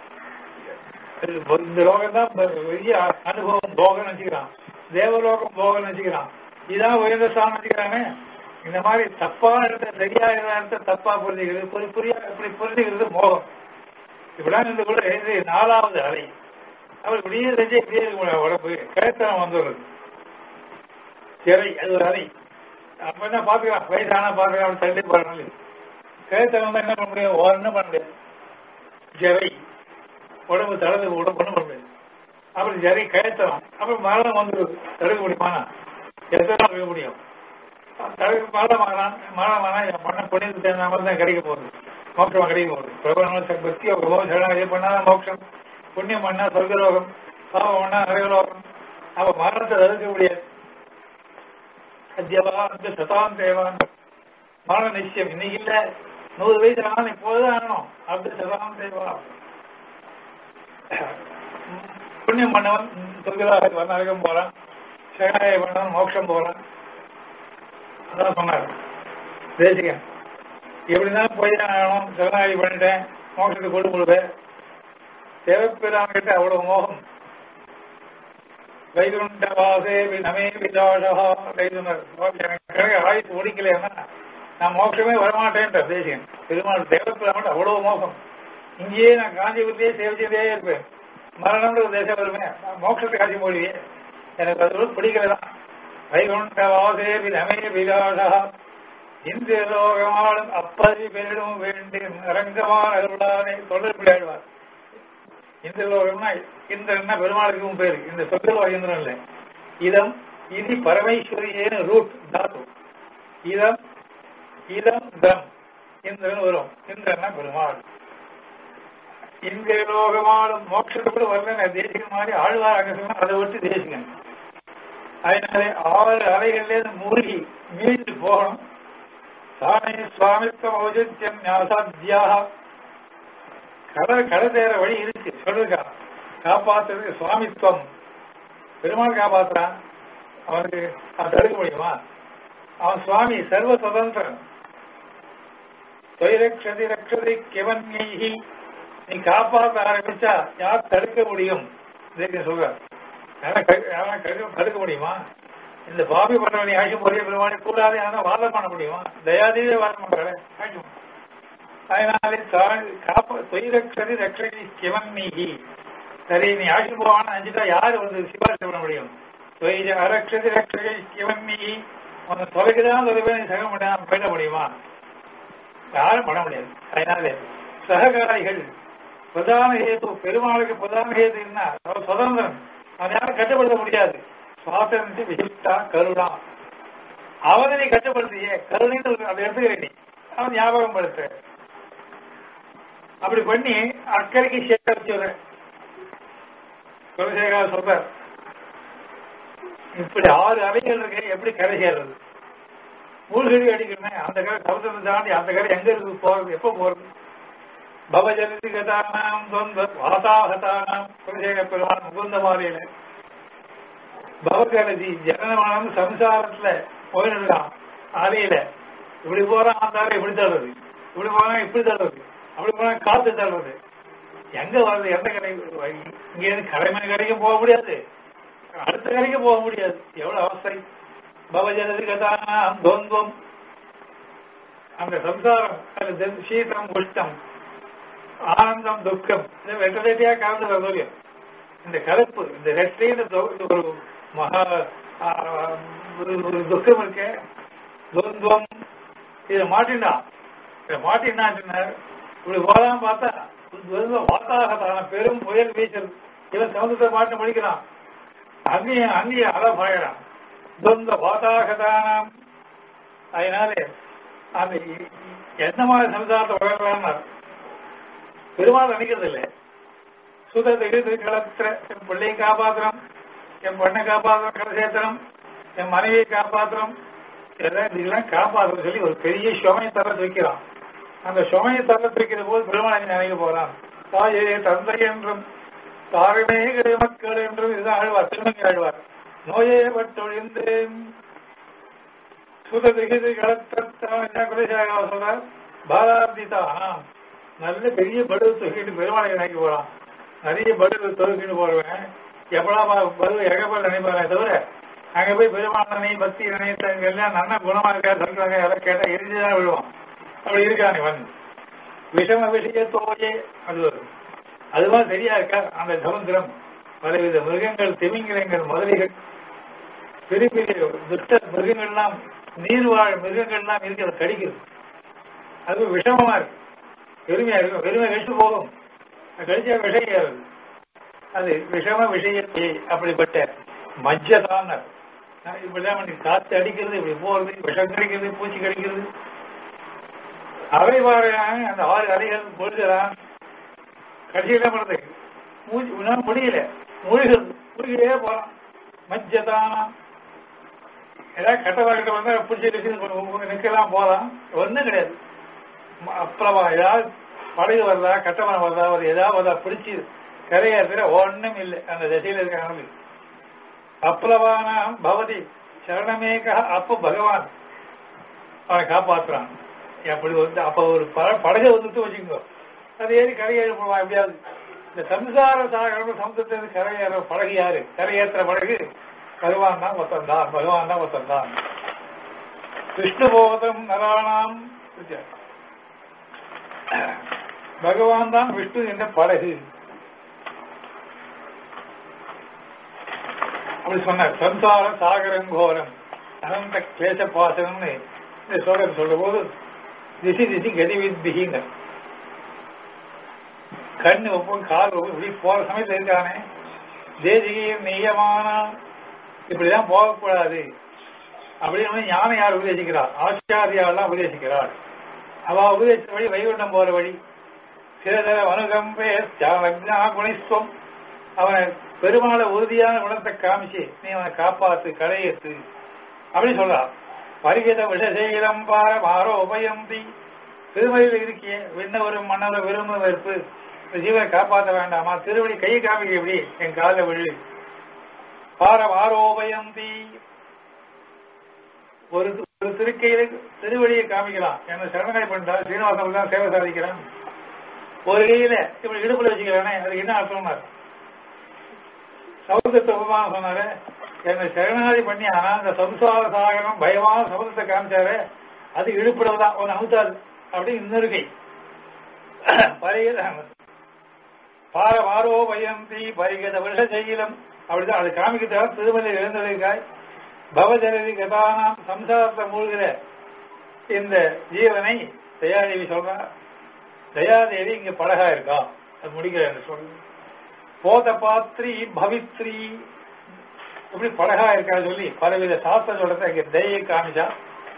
இந்த லோகம் தான் பெரிய அனுபவம் போகம் நினைச்சுக்கிறான் தேவலோகம் போகம் நினைச்சுக்கிறான் இதான் உயர்ந்த ஸ்தானம் நினைச்சுக்கிறானே இந்த மாதிரி தப்பான இடத்த சரியா இடத்த தப்பா புரிஞ்சுக்கிறது புரி புரியா இப்படி புரிஞ்சுக்கிறது மோகம் இப்படிதான் இந்த கூட இது நாலாவது அலை அவர் இப்படியே செஞ்சு இப்படியே இருக்க முடியாது உடம்பு கழுத்தம் வந்துடுறது சிறை அது ஒரு அலை அப்ப என்ன பாத்துக்கலாம் வயசானா பாத்துக்கலாம் தள்ளி போறனால கழுத்தம் வந்தா என்ன பண்ண முடியும் ஒன்றும் பண்ண முடியாது ஜரை உடம்பு தளர்ந்து உடம்பு ஒண்ணும் பண்ண முடியாது அப்படி ஜரை கழுத்தம் அப்புறம் மரணம் வந்துடுது தடுக்க முடியுமானா எத்தனை நாள் இருக்க முடியும் தடுக்க மரணமாகலாம் மரணமானா என் பண்ண புண்ணியத்துக்கு தகுந்த மாதிரி தான் கிடைக்க போகுது மோட்சமா கிடைக்க போகுது பிரபலம் பக்தி யோகமோ சரணம் இது பண்ணா மோட்சம் புண்ணியம் பண்ணா சொர்க்கலோகம் பாவம் பண்ணா நரகலோகம் அவ மரணத்தை தடுக்க முடியாது அத்தியவா அந்த சதாம் தேவான் மரண நிச்சயம் இன்னைக்கு இல்ல நூறு வயசு ஆகணும் இப்போதான் ஆகணும் அந்த சதாம் தேவா புண்ணியம் பண்ணவன் சொர்க்கலாக நரகம் போறான் சரணாய பண்ணவன் மோட்சம் போறான் அதான் சொன்னார் தேசிகன் எப்படிதான் போய் ஆகணும் சரணாகி பண்ணிட்டேன் மோட்சத்தை கொண்டு கொடுப்பேன் தேவப்பிரான் கிட்ட அவ்வளவு மோகம் வைகுண்ட வாசே நமே விதாஷா வைகுண்டர் எனக்கு ஆயுசு முடிக்கலைன்னா நான் மோட்சமே வரமாட்டேன்ற தேசியம் பெருமாள் தேவப்பிரான் அவ்வளவு மோகம் இங்கேயே நான் காஞ்சிபுரத்தையே சேவிச்சுட்டே இருப்பேன் மரணம்ன்ற தேசம் வருமே நான் மோட்சத்தை காட்சி போடுவே எனக்கு அது பிடிக்கலதான் வைகுண்ட வாசே நமே விதாஷா இந்திய லோகமாலும் அப்பதி பெரிடும் வேண்டி அரங்கமான அருளானை தொடர் விளையாடுவார் இந்திரலோகம்னா இந்திரன்னா பெருமாளுக்கும் பேரு இந்த சொற்கள் இந்திரன் இல்ல இதம் இது பரமேஸ்வரியேன்னு ரூட் தாத்து இதம் இதம் தம் இந்திரன் வரும் இந்திரன்னா பெருமாள் இந்திர லோகமாலும் மோட்சத்துக்கு வரல தேசிகன் மாதிரி ஆழ்வார் அகசம் அதை விட்டு தேசிகன் அதனாலே ஆறு அலைகளிலே மூழ்கி மீண்டு போகணும் சாமி சுவாமித்வம் ஔஜித்யம் ஞாசாத்தியாக கடை கடை தேர வழி இருக்கு சொல்லிருக்கா காப்பாத்துறதுக்கு சுவாமித்துவம் பெருமாள் காப்பாத்துறான் அவனுக்கு அவன் தடுக்க முடியுமா அவன் சுவாமி சர்வ சுதந்திரன் தொய்ரக்ஷதி ரக்ஷதி கிவன்யி நீ காப்பாற்ற ஆரம்பிச்சா யார் தடுக்க முடியும் இதுக்கு சொல்ற தடுக்க முடியுமா இந்த பாபி பண்ணவனி ஆட்சி முறைய பெருமானி கூடாது ஆனா வாதம் பண்ண முடியுமா தயாதீவே வாதம் பண்ற ஆட்சி அதனாலே காப்ப தொய்ரக்ஷதி ரக்ஷதி கிவன் நீகி சரி நீ ஆட்சி போவான்னு அஞ்சுட்டா யாரு வந்து சிபாரிசு பண்ண முடியும் தொய்ர அரக்ஷதி ரக்ஷதி கிவன் நீகி உன்னை தொலைக்குதான் தொலைவே நீ சக முடியாம போயிட முடியுமா யாரும் பண்ண முடியாது அதனாலே சககாரிகள் பிரதான ஹேது பெருமாளுக்கு பிரதான ஹேது என்ன அவர் சுதந்திரன் அவன் யாரும் கட்டுப்படுத்த முடியாது சுவாசனத்தை விசிஷ்டா கருணா அவனை நீ கட்டுப்படுத்தியே கருணைன்னு அதை எடுத்துக்கிறேன் நீ அவன் ஞாபகம் படுத்த அப்படி பண்ணி அக்கறைக்கு சேர்த்து வச்சுடுறேன் குலசேகரா சொல்றார் இப்படி ஆறு அலைகள் இருக்கு எப்படி கரை சேர்றது மூழ்கடி அடிக்கணும் அந்த கரை சமுத்திரத்தை தாண்டி அந்த கரை எங்க இருக்கு போறது எப்ப போறது பவஜனதி கதானாம் தொந்த வாதாகதானாம் குலசேக பெருமான் முகுந்த மாலையில பவகலதி ஜனனமானம் சம்சாரத்துல போயிட்டு இருக்கான் ஆலையில இப்படி போறான் அந்த இப்படி தள்ளுறது இப்படி போனா இப்படி தள்ளுறது அப்படி போனா காத்து தள்ளுறது எங்க வருது எந்த கடை இங்க இருந்து கடைமணி கடைக்கும் போக முடியாது அடுத்த கடைக்கு போக முடியாது எவ்வளவு அவஸ்தை பவஜனதி கதானாம் துவந்தம் அந்த சம்சாரம் அது தென் சீதம் உஷ்டம் ஆனந்தம் துக்கம் இது வெட்ட வெட்டியா கலந்து வருது இந்த கலப்பு இந்த ரெட்டையின் ஒரு மகா ஆ, ஒரு ஒரு துக்கம் இருக்கு துவந்தம் இதை மாட்டினான் இதை மாட்டினான் இப்படி போலாம் பார்த்தா துவந்தம் வாத்தாகத்தான பெரும் புயல் வீசல் இவன் சமுதிரத்தை மாட்டு முடிக்கிறான் அங்கேயும் அங்கேயும் அலை பாயிறான் துவந்த வாத்தாகதானம் அதனாலே அந்த எந்த மாதிரி சமுதாயத்தை உயர்றான்னு பெருமாள் நினைக்கிறது இல்லை சுதத்துக்கு களத்திர என் பிள்ளையை காப்பாத்திரம் என் பொண்ணை காப்பாத்திரம் கடைசேத்திரம் என் மனைவியை காப்பாத்திரம் எல்லாம் இதெல்லாம் காப்பாற்ற சொல்லி ஒரு பெரிய சுமையை தரத்து வைக்கிறான் அந்த சுமையை தரத்து வைக்கிற போது பெருமாள் அங்கே நினைக்க போறான் தாயே தந்தை என்றும் தாரமே மக்கள் என்றும் இதுதான் ஆழ்வார் திருமங்கி ஆழ்வார் நோயே பட்டொழிந்தேன் சுததிகிது களத்தான் சொல்றார் பாலார்த்திதா நல்ல பெரிய படுவு தொகுக்கிட்டு பெருமாளை நினைக்க போறான் நிறைய படுவு தொகுக்கிட்டு போறவன் எப்படா படுவு எகப்பட நினைப்பானே தவிர அங்க போய் பெருமாள் நினை பக்தி நினைத்தவங்க எல்லாம் நல்ல குணமா இருக்கா சொல்றாங்க யாரும் கேட்டா எரிஞ்சுதான் விழுவான் அப்படி இருக்கான் இவன் விஷம விஷய தோயே அது வரும் அதுதான் சரியா இருக்கா அந்த சமுத்திரம் பலவித மிருகங்கள் திமிங்கிலங்கள் முதலிகள் பெரிய பெரிய துஷ்ட மிருகங்கள்லாம் நீர்வாழ் மிருகங்கள்லாம் இருக்கிறது கடிக்குது அது விஷமமா இருக்கு பெருமையா இருக்கும் பெருமை கழிச்சு போகும் அது கழிச்சா விஷயம் ஏறுது அது விஷம விஷயத்தை அப்படிப்பட்ட மஜ்ஜதான் இப்படிதான் பண்ணி காத்து அடிக்கிறது இப்படி போறது விஷம் கடிக்கிறது பூச்சி கடிக்கிறது அலை வாழையான அந்த ஆறு அலைகள் பொழுதுறான் கடைசி என்ன பண்றது மூச்சு உன்னால முடியல மூழ்கிறது மூழ்கியே போறான் மஜ்ஜதானா ஏதாவது கட்டவாக்கிட்ட வந்தா பிடிச்சி நிக்கலாம் போலாம் ஒண்ணும் கிடையாது ம- அப்புறமா ஏதாவது படகு வருதா கட்டமரம் வருதா ஒரு ஏதாவது வருதா பிடிச்சி கரையேற ஒண்ணும் இல்லை அந்த திசையில இருக்காங்க அப்ளவான பவதி சரணமேக அப்ப பகவான் அவனை காப்பாத்துறான் அப்படி வந்து அப்ப ஒரு ப- படகு வந்துட்டு வச்சுக்கோ அது ஏறி கரையேற போவான் எப்படியாவது இந்த சம்சார சாகரம் சமுத்திரத்திலிருந்து கரையேற படகு யாரு கரையேற்ற படகு பகவான் தான் ஒருத்தன் தான் பகவான் தான் ஒருத்தன் தான் விஷ்ணு போதம் நராணாம் பகவான் தான் விஷ்ணு என்ற படகு அப்படி சொன்னார் சம்சார சாகரங்கோரம் அனந்த கிளேச பாசனம்னு இந்த ஸ்லோகத்தை சொல்ற போது திசி திசி கதிவித் பிகிங்க கண்ணு ஒப்பும் கால் ஒப்பும் இப்படி போற சமயத்துல இருக்கானே தேசிகையும் நெய்யமான இப்படிதான் போகக்கூடாது அப்படின்னு ஞான யார் உபதேசிக்கிறார் ஆச்சாரியாலாம் உபதேசிக்கிறார் அவ உபதேசித்த வழி வைகுண்டம் போற வழி சிறதர அனுகம்பே தியாகஜா குணிஸ்வம் அவனை பெருமாளை உறுதியான குணத்தை காமிச்சு நீ அவனை காப்பாத்து கரையேத்து அப்படி சொல்றான் பரிகித விஷசேகிதம் பார மாரோ உபயந்தி திருமலையில் இருக்கிய விண்ணவரும் மன்னவரும் விரும்ப வெறுப்பு இந்த ஜீவனை காப்பாற்ற வேண்டாமா திருவடி கையை காமிக்க எப்படி என் கால விழு பார மாரோபயந்தி ஒரு ஒரு திருக்கையில திருவடியை காமிக்கலாம் என்ன சரணாய் பண்ணா சீனிவாசன் தான் சேவை சாதிக்கிறான் ஒரு கையில இப்படி இடுப்புல வச்சுக்கிறானே அதுக்கு என்ன அர்த்தம்னா சமுதிரத்தை உபமானம் சொன்னாரு என்னை சரணாதி பண்ணி ஆனா அந்த சம்சார சாகரம் பயமான சமுதிரத்தை காமிச்சாரு அது இழுப்புறதுதான் ஒன்னு அமுத்தாது அப்படி இன்னொரு கை பரிகத பார மாரோ பயந்தி பரிகத வருஷ செய்யலம் அப்படிதான் அது காமிக்கிறதா திருமலை எழுந்ததுக்காய் பவஜனதி கதானாம் சம்சாரத்தை மூழ்கிற இந்த ஜீவனை தயாதேவி சொல்றா தயாதேவி இங்க படகா இருக்கா அது முடிக்கிறேன் சொல்ற போத பாத்ரி பவித்ரி இப்படி படகா இருக்கா சொல்லி பலவித சாஸ்திர சொல்றத இங்க தயை காமிச்சா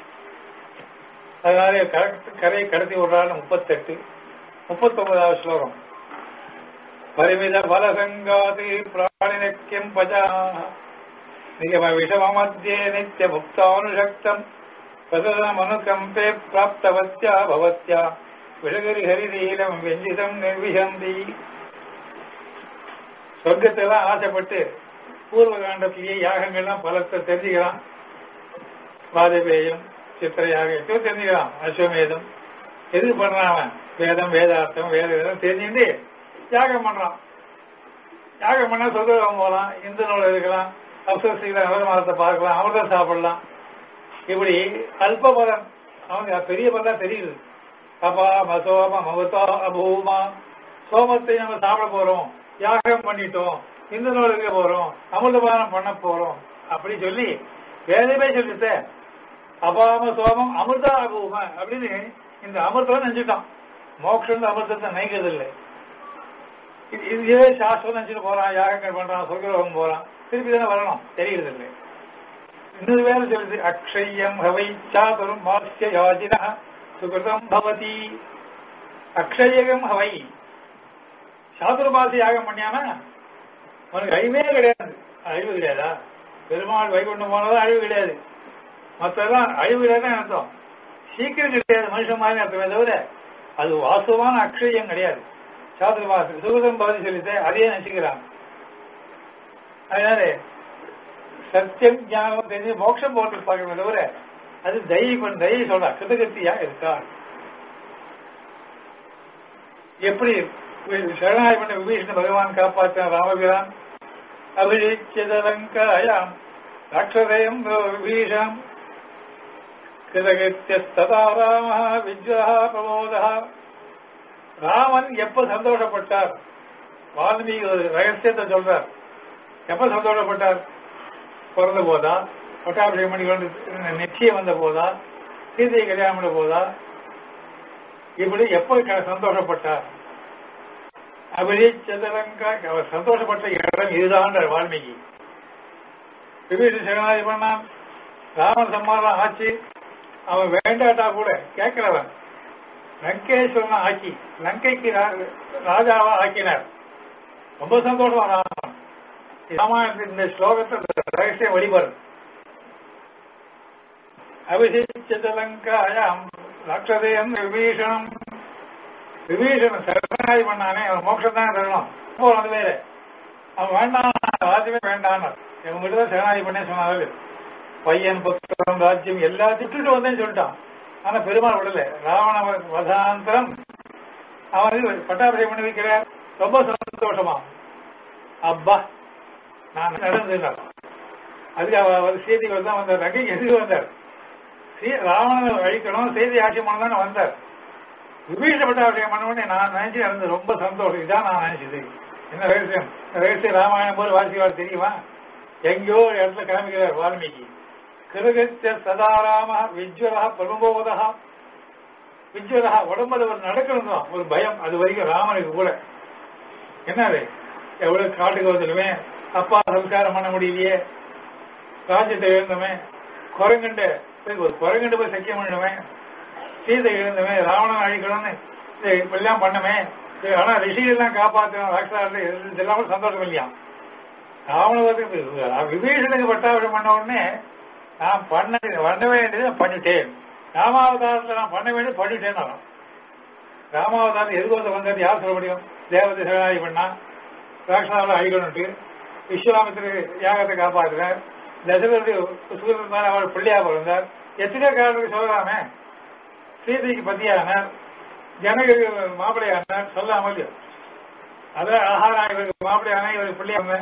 அதனால கரெக்ட் கரையை கடத்தி விடுறான்னு முப்பத்தெட்டு முப்பத்தொன்பதாவது ஸ்லோகம் பரிமித பலசங்காதி பிராணினக்கியம் பஜா நிகம விஷம மத்தியே நித்திய முக்தானுஷக்தம் பிரதமனுகம்பே பிராப்தவத்யா பவத்யா விலகரி ஹரிதீலம் வெஞ்சிதம் நிர்விசந்தி சொர்க்கத்தெல்லாம் ஆசைப்பட்டு பூர்வ காண்டத்திலேயே யாகங்கள்லாம் பலத்தை தெரிஞ்சுக்கிறான் வாஜபேயம் சித்திர யாகத்தையும் தெரிஞ்சுக்கிறான் அஸ்வமேதம் எது பண்றான் அவன் வேதம் வேதார்த்தம் வேத வேதம் தெரிஞ்சுட்டு யாகம் பண்றான் யாகம் பண்ணா சொர்க்கம் போகலாம் இந்து நூல் இருக்கலாம் அப்சஸ்திகளை அவதமானத்தை பார்க்கலாம் அமிர்தம் சாப்பிடலாம் இப்படி அல்ப பலன் அவனுக்கு பெரிய பலன் தெரியுது அப்பா மசோம மமதா அபூமா சோமத்தை நம்ம சாப்பிட போறோம் யாகம் பண்ணிட்டோம் இந்து நூலுக்கு போறோம் அமிர்தபானம் பண்ண போறோம் அப்படி சொல்லி வேதமே சொல்லிட்ட அபாம சோமம் அமிர்தா அபூம அப்படின்னு இந்த அமிர்தம் நினைச்சுட்டான் மோட்சம் அமிர்தத்தை நினைக்கிறது இல்லை இது இதுவே சாஸ்திரம் நினைச்சிட்டு போறான் யாகங்கள் பண்றான் சொர்க்கலோகம் போறான் திருப்பி தானே வரணும் தெரிகிறது இல்லை இன்னொரு வேலை சொல்லுது அக்ஷயம் ஹவை சாதுரும் மாஸ்ய யாஜின சுகிருதம் பவதி அக்ஷயகம் ஹவை சாதுர்மாசி யாகம் பண்ணியானா அவனுக்கு அழிவே கிடையாது அழிவு கிடையாதா பெருமாள் வைகுண்டம் போனதும் அழிவு கிடையாது மற்றெல்லாம் அழிவு கிடையாது அர்த்தம் சீக்கிரம் கிடையாது மனுஷன் மாதிரி அர்த்தமே தவிர அது வாசுவான அக்ஷயம் கிடையாது சாதுர்மாசி சுகிருதம் பவதி சொல்லிட்டு அதையே நினைச்சுக்கிறான் அதனால சத்தியம் ஞானம் தெரிஞ்சு மோட்சம் போட்டு பார்க்கணும் தவிர அது தெய்வம் தயை சொல்ற கிருதகத்தியா இருக்கா எப்படி சரணாய் பண்ண விபீஷண பகவான் காப்பாற்ற ராமபிரான் அபிஷிச்சதலங்காயாம் ராட்சதயம் விபீஷாம் கிருதகத்தியஸ்ததா ராம விஜ்வா பிரமோதா ராமன் எப்ப சந்தோஷப்பட்டார் வால்மீகி ஒரு ரகசியத்தை சொல்றார் எப்ப சந்தோஷப்பட்டார் பிறந்த போதா பட்டாபிஷேகம் பண்ணி கொண்டு நிச்சயம் வந்த போதா சீதையை கல்யாணம் பண்ண போதா இப்படி எப்ப சந்தோஷப்பட்டார் அபிரி சதுரங்கா அவர் சந்தோஷப்பட்ட இடம் இதுதான் வால்மீகி விபீஷன் சரணாதி பண்ணான் ராமன் சம்மாதம் ஆச்சு அவன் வேண்டாட்டா கூட கேட்கிறவன் லங்கேஸ்வரன் ஆக்கி லங்கைக்கு ராஜாவா ஆக்கினார் ரொம்ப சந்தோஷமா ராமன் ராமாயணத்தின் இந்த ஸ்லோகத்தை ரகசியம் வெளிவரும் அபிஷேச்சலங்காயாம் ராட்சதேயம் விபீஷணம் விபீஷணன் சரணாதி பண்ணானே அவன் மோட்சம் தான் தரணும் அப்போ அது வேற அவன் வேண்டாம் ராஜ்யமே வேண்டான் இவங்கிட்ட தான் சரணாதி பண்ணே சொன்னாரு பையன் புத்திரம் ராஜ்யம் எல்லாத்தையும் விட்டுட்டு வந்தேன்னு சொல்லிட்டான் ஆனா பெருமாள் விடல ராவண வதாந்தரம் அவன் பட்டாபிஷேகம் பண்ணி வைக்கிறார் ரொம்ப சந்தோஷமா அப்பா நான் நடந்துட்டார் அதுக்கு அவர் செய்தி தான் வந்தார் ரங்கைக்கு எதுக்கு வந்தார் ராவணனை அழிக்கணும் செய்தி ஆட்சி பண்ணதான் வந்தார் விபீஷப்பட்ட விஷயம் பண்ண நான் நினைச்சு நடந்தது ரொம்ப சந்தோஷம் இதான் நான் நினைச்சது என்ன ரகசியம் ரகசியம் ராமாயணம் போது வாசிவார் தெரியுமா எங்கேயோ ஒரு இடத்துல கிளம்பிக்கிறார் வால்மீகி கிருகத்திய சதாராம விஜ்வரா பிரமுபோதா விஜ்வரா உடம்புல ஒரு நடக்கணும் தான் ஒரு பயம் அது வரைக்கும் ராமனுக்கு கூட என்னது எவ்வளவு காட்டுக்கு வந்துடுமே அப்பா சம்சாரம் பண்ண முடியலையே ராஜ்யத்தை இழந்தமே குரங்கண்ட போய் ஒரு குரங்கண்டு போய் சக்கியம் பண்ணிடுவேன் சீதை இழந்தமே ராவணன் அழிக்கணும்னு எல்லாம் பண்ணமே ஆனா ரிஷிகள்லாம் காப்பாற்றணும் ராட்சாரில் இதெல்லாம் கூட சந்தோஷம் இல்லையா ராவணத்துக்கு விபீஷனுக்கு பட்டாபிஷம் பண்ண உடனே நான் பண்ண பண்ண வேண்டியதை பண்ணிட்டேன் ராமாவதாரத்தில் நான் பண்ண வேண்டியது பண்ணிட்டேன் ராமாவதாரம் எதுக்கு வந்தது யார் சொல்ல முடியும் தேவதை சரணாதி பண்ணா ராட்சசாவில் அழிக்கணும்ட்டு விஸ்வாமித்திர யாகத்தை காப்பாற்றுறார் தசரதி சூரியன் அவர் பிள்ளையா பிறந்தார் எத்தனையோ காலத்துக்கு சொல்லலாமே சீதைக்கு பத்தியானார் ஜனகரி மாப்பிள்ளையானார் சொல்லாமல் இல்லையோ அதான் ஆஹாரா இவருக்கு மாப்பிள்ளையான இவருக்கு பிள்ளையான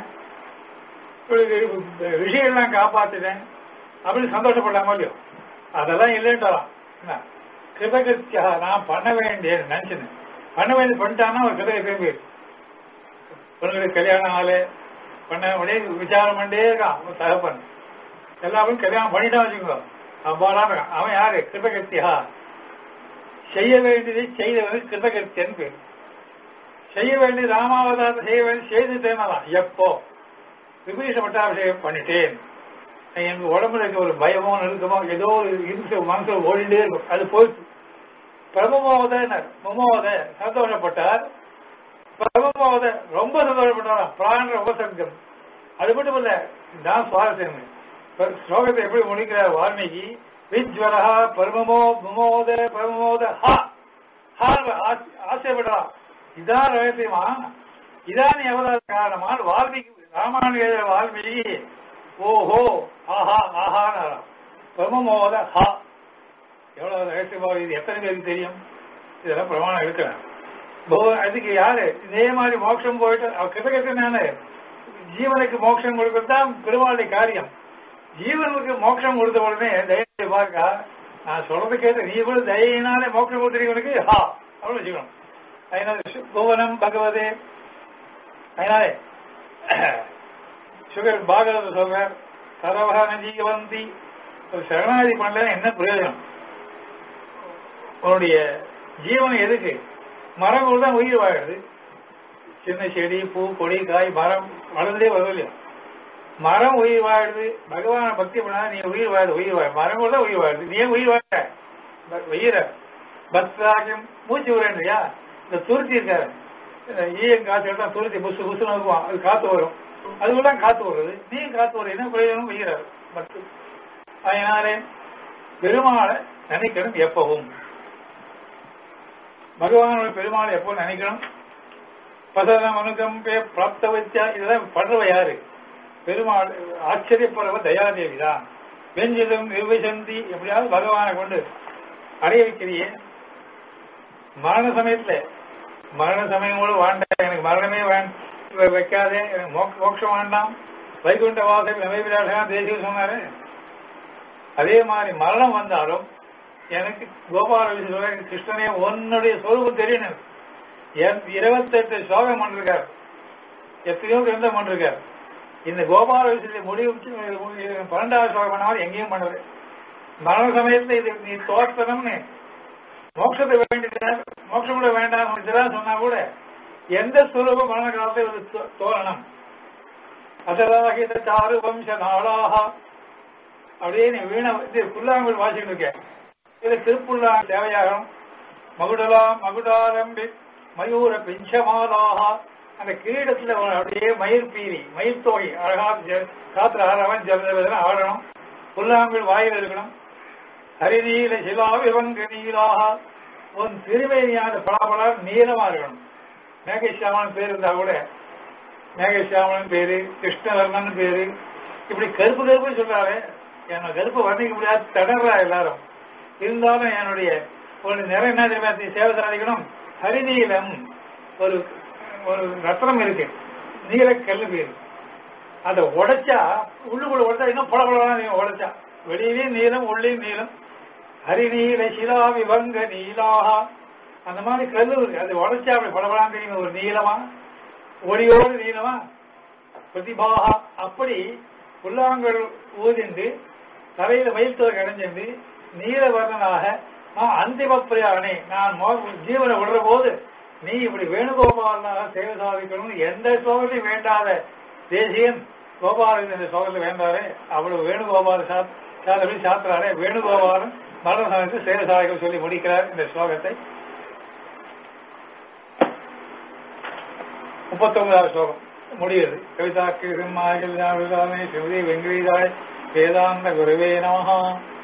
இவருக்கு விஷயம்லாம் காப்பாத்தினேன் அப்படின்னு சந்தோஷப்படாம இல்லையோ அதெல்லாம் இல்லைன்றான் கிருதகத்தியா நான் பண்ண வேண்டிய நினைச்சேன் பண்ண வேண்டியது பண்ணிட்டான்னா ஒரு கிருதக திரும்பி பொண்ணுங்களுக்கு கல்யாணம் ஆளு பண்ண உடனே விசாரம் பண்ணிட்டே இருக்கான் ஒரு தகப்பன் எல்லாரும் கல்யாணம் பண்ணிட்டான் வச்சுக்கோ அவ்வாறான் இருக்கான் அவன் யாரு கிருதகத்தியா செய்ய வேண்டியதை செய்தவன் கிருதகத்தியன் பேர் செய்ய வேண்டியது ராமாவதாரத்தை செய்ய வேண்டியது செய்துட்டேனாலாம் எப்போ விபீஷ பட்டாபிஷேகம் பண்ணிட்டேன் எங்க உடம்புல இருக்க ஒரு பயமோ நெருக்கமோ ஏதோ ஒரு இருக்கு மனசுல ஓடிட்டே இருக்கும் அது போயிட்டு பிரமமோதனர் முமோத சந்தோஷப்பட்டார் பிரமமோத ரொம்ப சந்தோஷப்பட்டாராம் பிராண உபசர்க்கம் அது மட்டும் இல்ல நான் சுவாரஸ்யம் ஸ்லோகத்தை எப்படி முடிக்கிறார் வால்மீகி விஜ்வரா பரமமோ முமோத பரமோத ஹா ஆசைப்படுறான் இதான் ரகசியமா இதான் எவராத காரணமா வால்மீகி ராமாயண எழுத வால்மீகி ஓஹோ ஆஹா ஆஹான்னு பிரமமோத ஹா எவ்வளவு ரகசியமா இது எத்தனை பேருக்கு தெரியும் இதெல்லாம் பிரமாணம் இருக்கிறேன் அதுக்கு யாரு இதே மாதிரி மோட்சம் போயிட்டு அவ கிட்டத்தட்ட ஜீவனுக்கு மோட்சம் கொடுக்கறது தான் பெருமாளுடைய காரியம் ஜீவனுக்கு மோட்சம் கொடுத்த உடனே தயவு பார்க்கா நான் சொல்றது கேட்டு நீ கூட தயினாலே மோட்சம் கொடுத்துருவனுக்கு ஹா அவ்வளவு ஜீவனம் அதனால புவனம் பகவதே அதனாலே சுகர் பாகவத சொல்றார் சரவகான ஜீவந்தி ஒரு சரணாதி பண்ணல என்ன பிரயோஜனம் உன்னுடைய ஜீவனம் எதுக்கு மரங்கள் தான் உயிர் வாழுது சின்ன செடி பூ கொடி காய் மரம் வளர்ந்தே வருது இல்லையா மரம் உயிர் வாழுது பகவான பக்தி பண்ணா நீ உயிர் வாழுது உயிர் வாழ மரங்கள் தான் உயிர் வாழுது நீ ஏன் உயிர் வாழ உயிர பத்ராகியம் மூச்சு விடுறியா இந்த துருத்தி இருக்காரு ஈயம் காத்து தான் துருத்தி புசு புசு நோக்குவான் அது காத்து வரும் அதுக்குள்ள காத்து வருது நீ காத்து வரும் என்ன பிரயோஜனம் உயிராரு பத்து அதனாலே பெருமாளை நினைக்கணும் எப்பவும் பகவானோட பெருமாளை எப்போ நினைக்கணும் பதனம் அனுகம்பே பிராப்த வச்சா இதெல்லாம் பண்றவ யாரு பெருமாள் ஆச்சரியப்படுறவ தயாதேவி தான் வெஞ்சிலும் நிர்வசந்தி எப்படியாவது பகவானை கொண்டு அடைய வைக்கிறியே மரண சமயத்துல மரண சமயம் கூட வேண்டாம் எனக்கு மரணமே வேண்டாம் வைக்காதே எனக்கு மோட்சம் வேண்டாம் வைகுண்ட வாசல் நவைவிராசனா தேசிய சொன்னாரு அதே மாதிரி மரணம் வந்தாலும் எனக்கு கோபால சொல்ல கிருஷ்ணனே உன்னுடைய சொரூபம் தெரியணும் இருபத்தெட்டு ஸ்லோகம் பண்ணிருக்கார் எத்தனையோ கிரந்தம் பண்ணிருக்கார் இந்த கோபால விஷயத்தை முடிவு பன்னெண்டாவது ஸ்லோகம் பண்ணாலும் எங்கேயும் பண்ணது மரண சமயத்துல இது நீ தோற்றணும்னு மோட்சத்தை வேண்டிட்டார் மோட்சம் கூட வேண்டாம் இதெல்லாம் சொன்னா கூட எந்த சுலபம் மரண காலத்தில் இது தோரணம் அதராகித சாரு வம்ச நாளாக அப்படியே நீ வீண இது புல்லாங்குழல் வாசிட்டு இருக்க இது திருப்புள்ளா தேவையாகும் மகுடலா மகுடாரம்பி மயூர பிஞ்சமாலாக அந்த கிரீடத்துல அப்படியே மயிர் பீரி மயிர் தொகை அழகா காத்துல ஆறவன் ஜலதன ஆடணும் புல்லாங்குழல் வாயில் இருக்கணும் ஹரிநீல சிலாவிவங்க நீலாக உன் திருவேணியான பலாபலா நீளமா இருக்கணும் மேகேஷாமன் பேர் இருந்தா கூட மேகேஷாமன் பேரு கிருஷ்ணவர்மன் பேரு இப்படி கருப்பு கருப்பு சொல்றாரு என்ன கருப்பு வர்ணிக்க முடியாது தடறா எல்லாரும் இருந்தாலும் என்னுடைய ஒரு நிறை என்ன தெரியுமா சேவை சாதிக்கணும் ஹரிநீலம் ஒரு ஒரு ரத்னம் இருக்கு நீலக்கல்லு பேரு அதை உடைச்சா உள்ளுக்குள்ள உடைச்சா இன்னும் பளபளதான் உடைச்சா வெளியிலையும் நீளம் உள்ளேயும் நீளம் ஹரிநீல சிலா விபங்க நீலாக அந்த மாதிரி கல்லு இருக்கு அது உடைச்சா அப்படி பளபளான்னு தெரியும் ஒரு நீளமா ஒளியோடு நீளமா பிரதிபாகா அப்படி புல்லாங்கல் ஊதிண்டு தலையில மயில் தொகை அடைஞ்சிருந்து நீலவர்ணனாக அந்திம பிரியாணி நான் ஜீவனை விடுற போது நீ இப்படி வேணுகோபாலனாக சேவை சாதிக்கணும் எந்த சோகத்தையும் வேண்டாத தேசியன் கோபாலன் இந்த சோகத்தை வேண்டாரே அவ்வளவு வேணுகோபால சாதனை சாத்திராரே வேணுகோபாலன் மரண சமயத்தில் சேவை சாதிக்க சொல்லி முடிக்கிறார் இந்த ஸ்லோகத்தை முப்பத்தொன்பதாவது ஸ்லோகம் முடியுது கவிதா கிருமாய் கல்யாண ஸ்ருதி வெங்கடீதாய் வேதாந்த குருவே நமஹா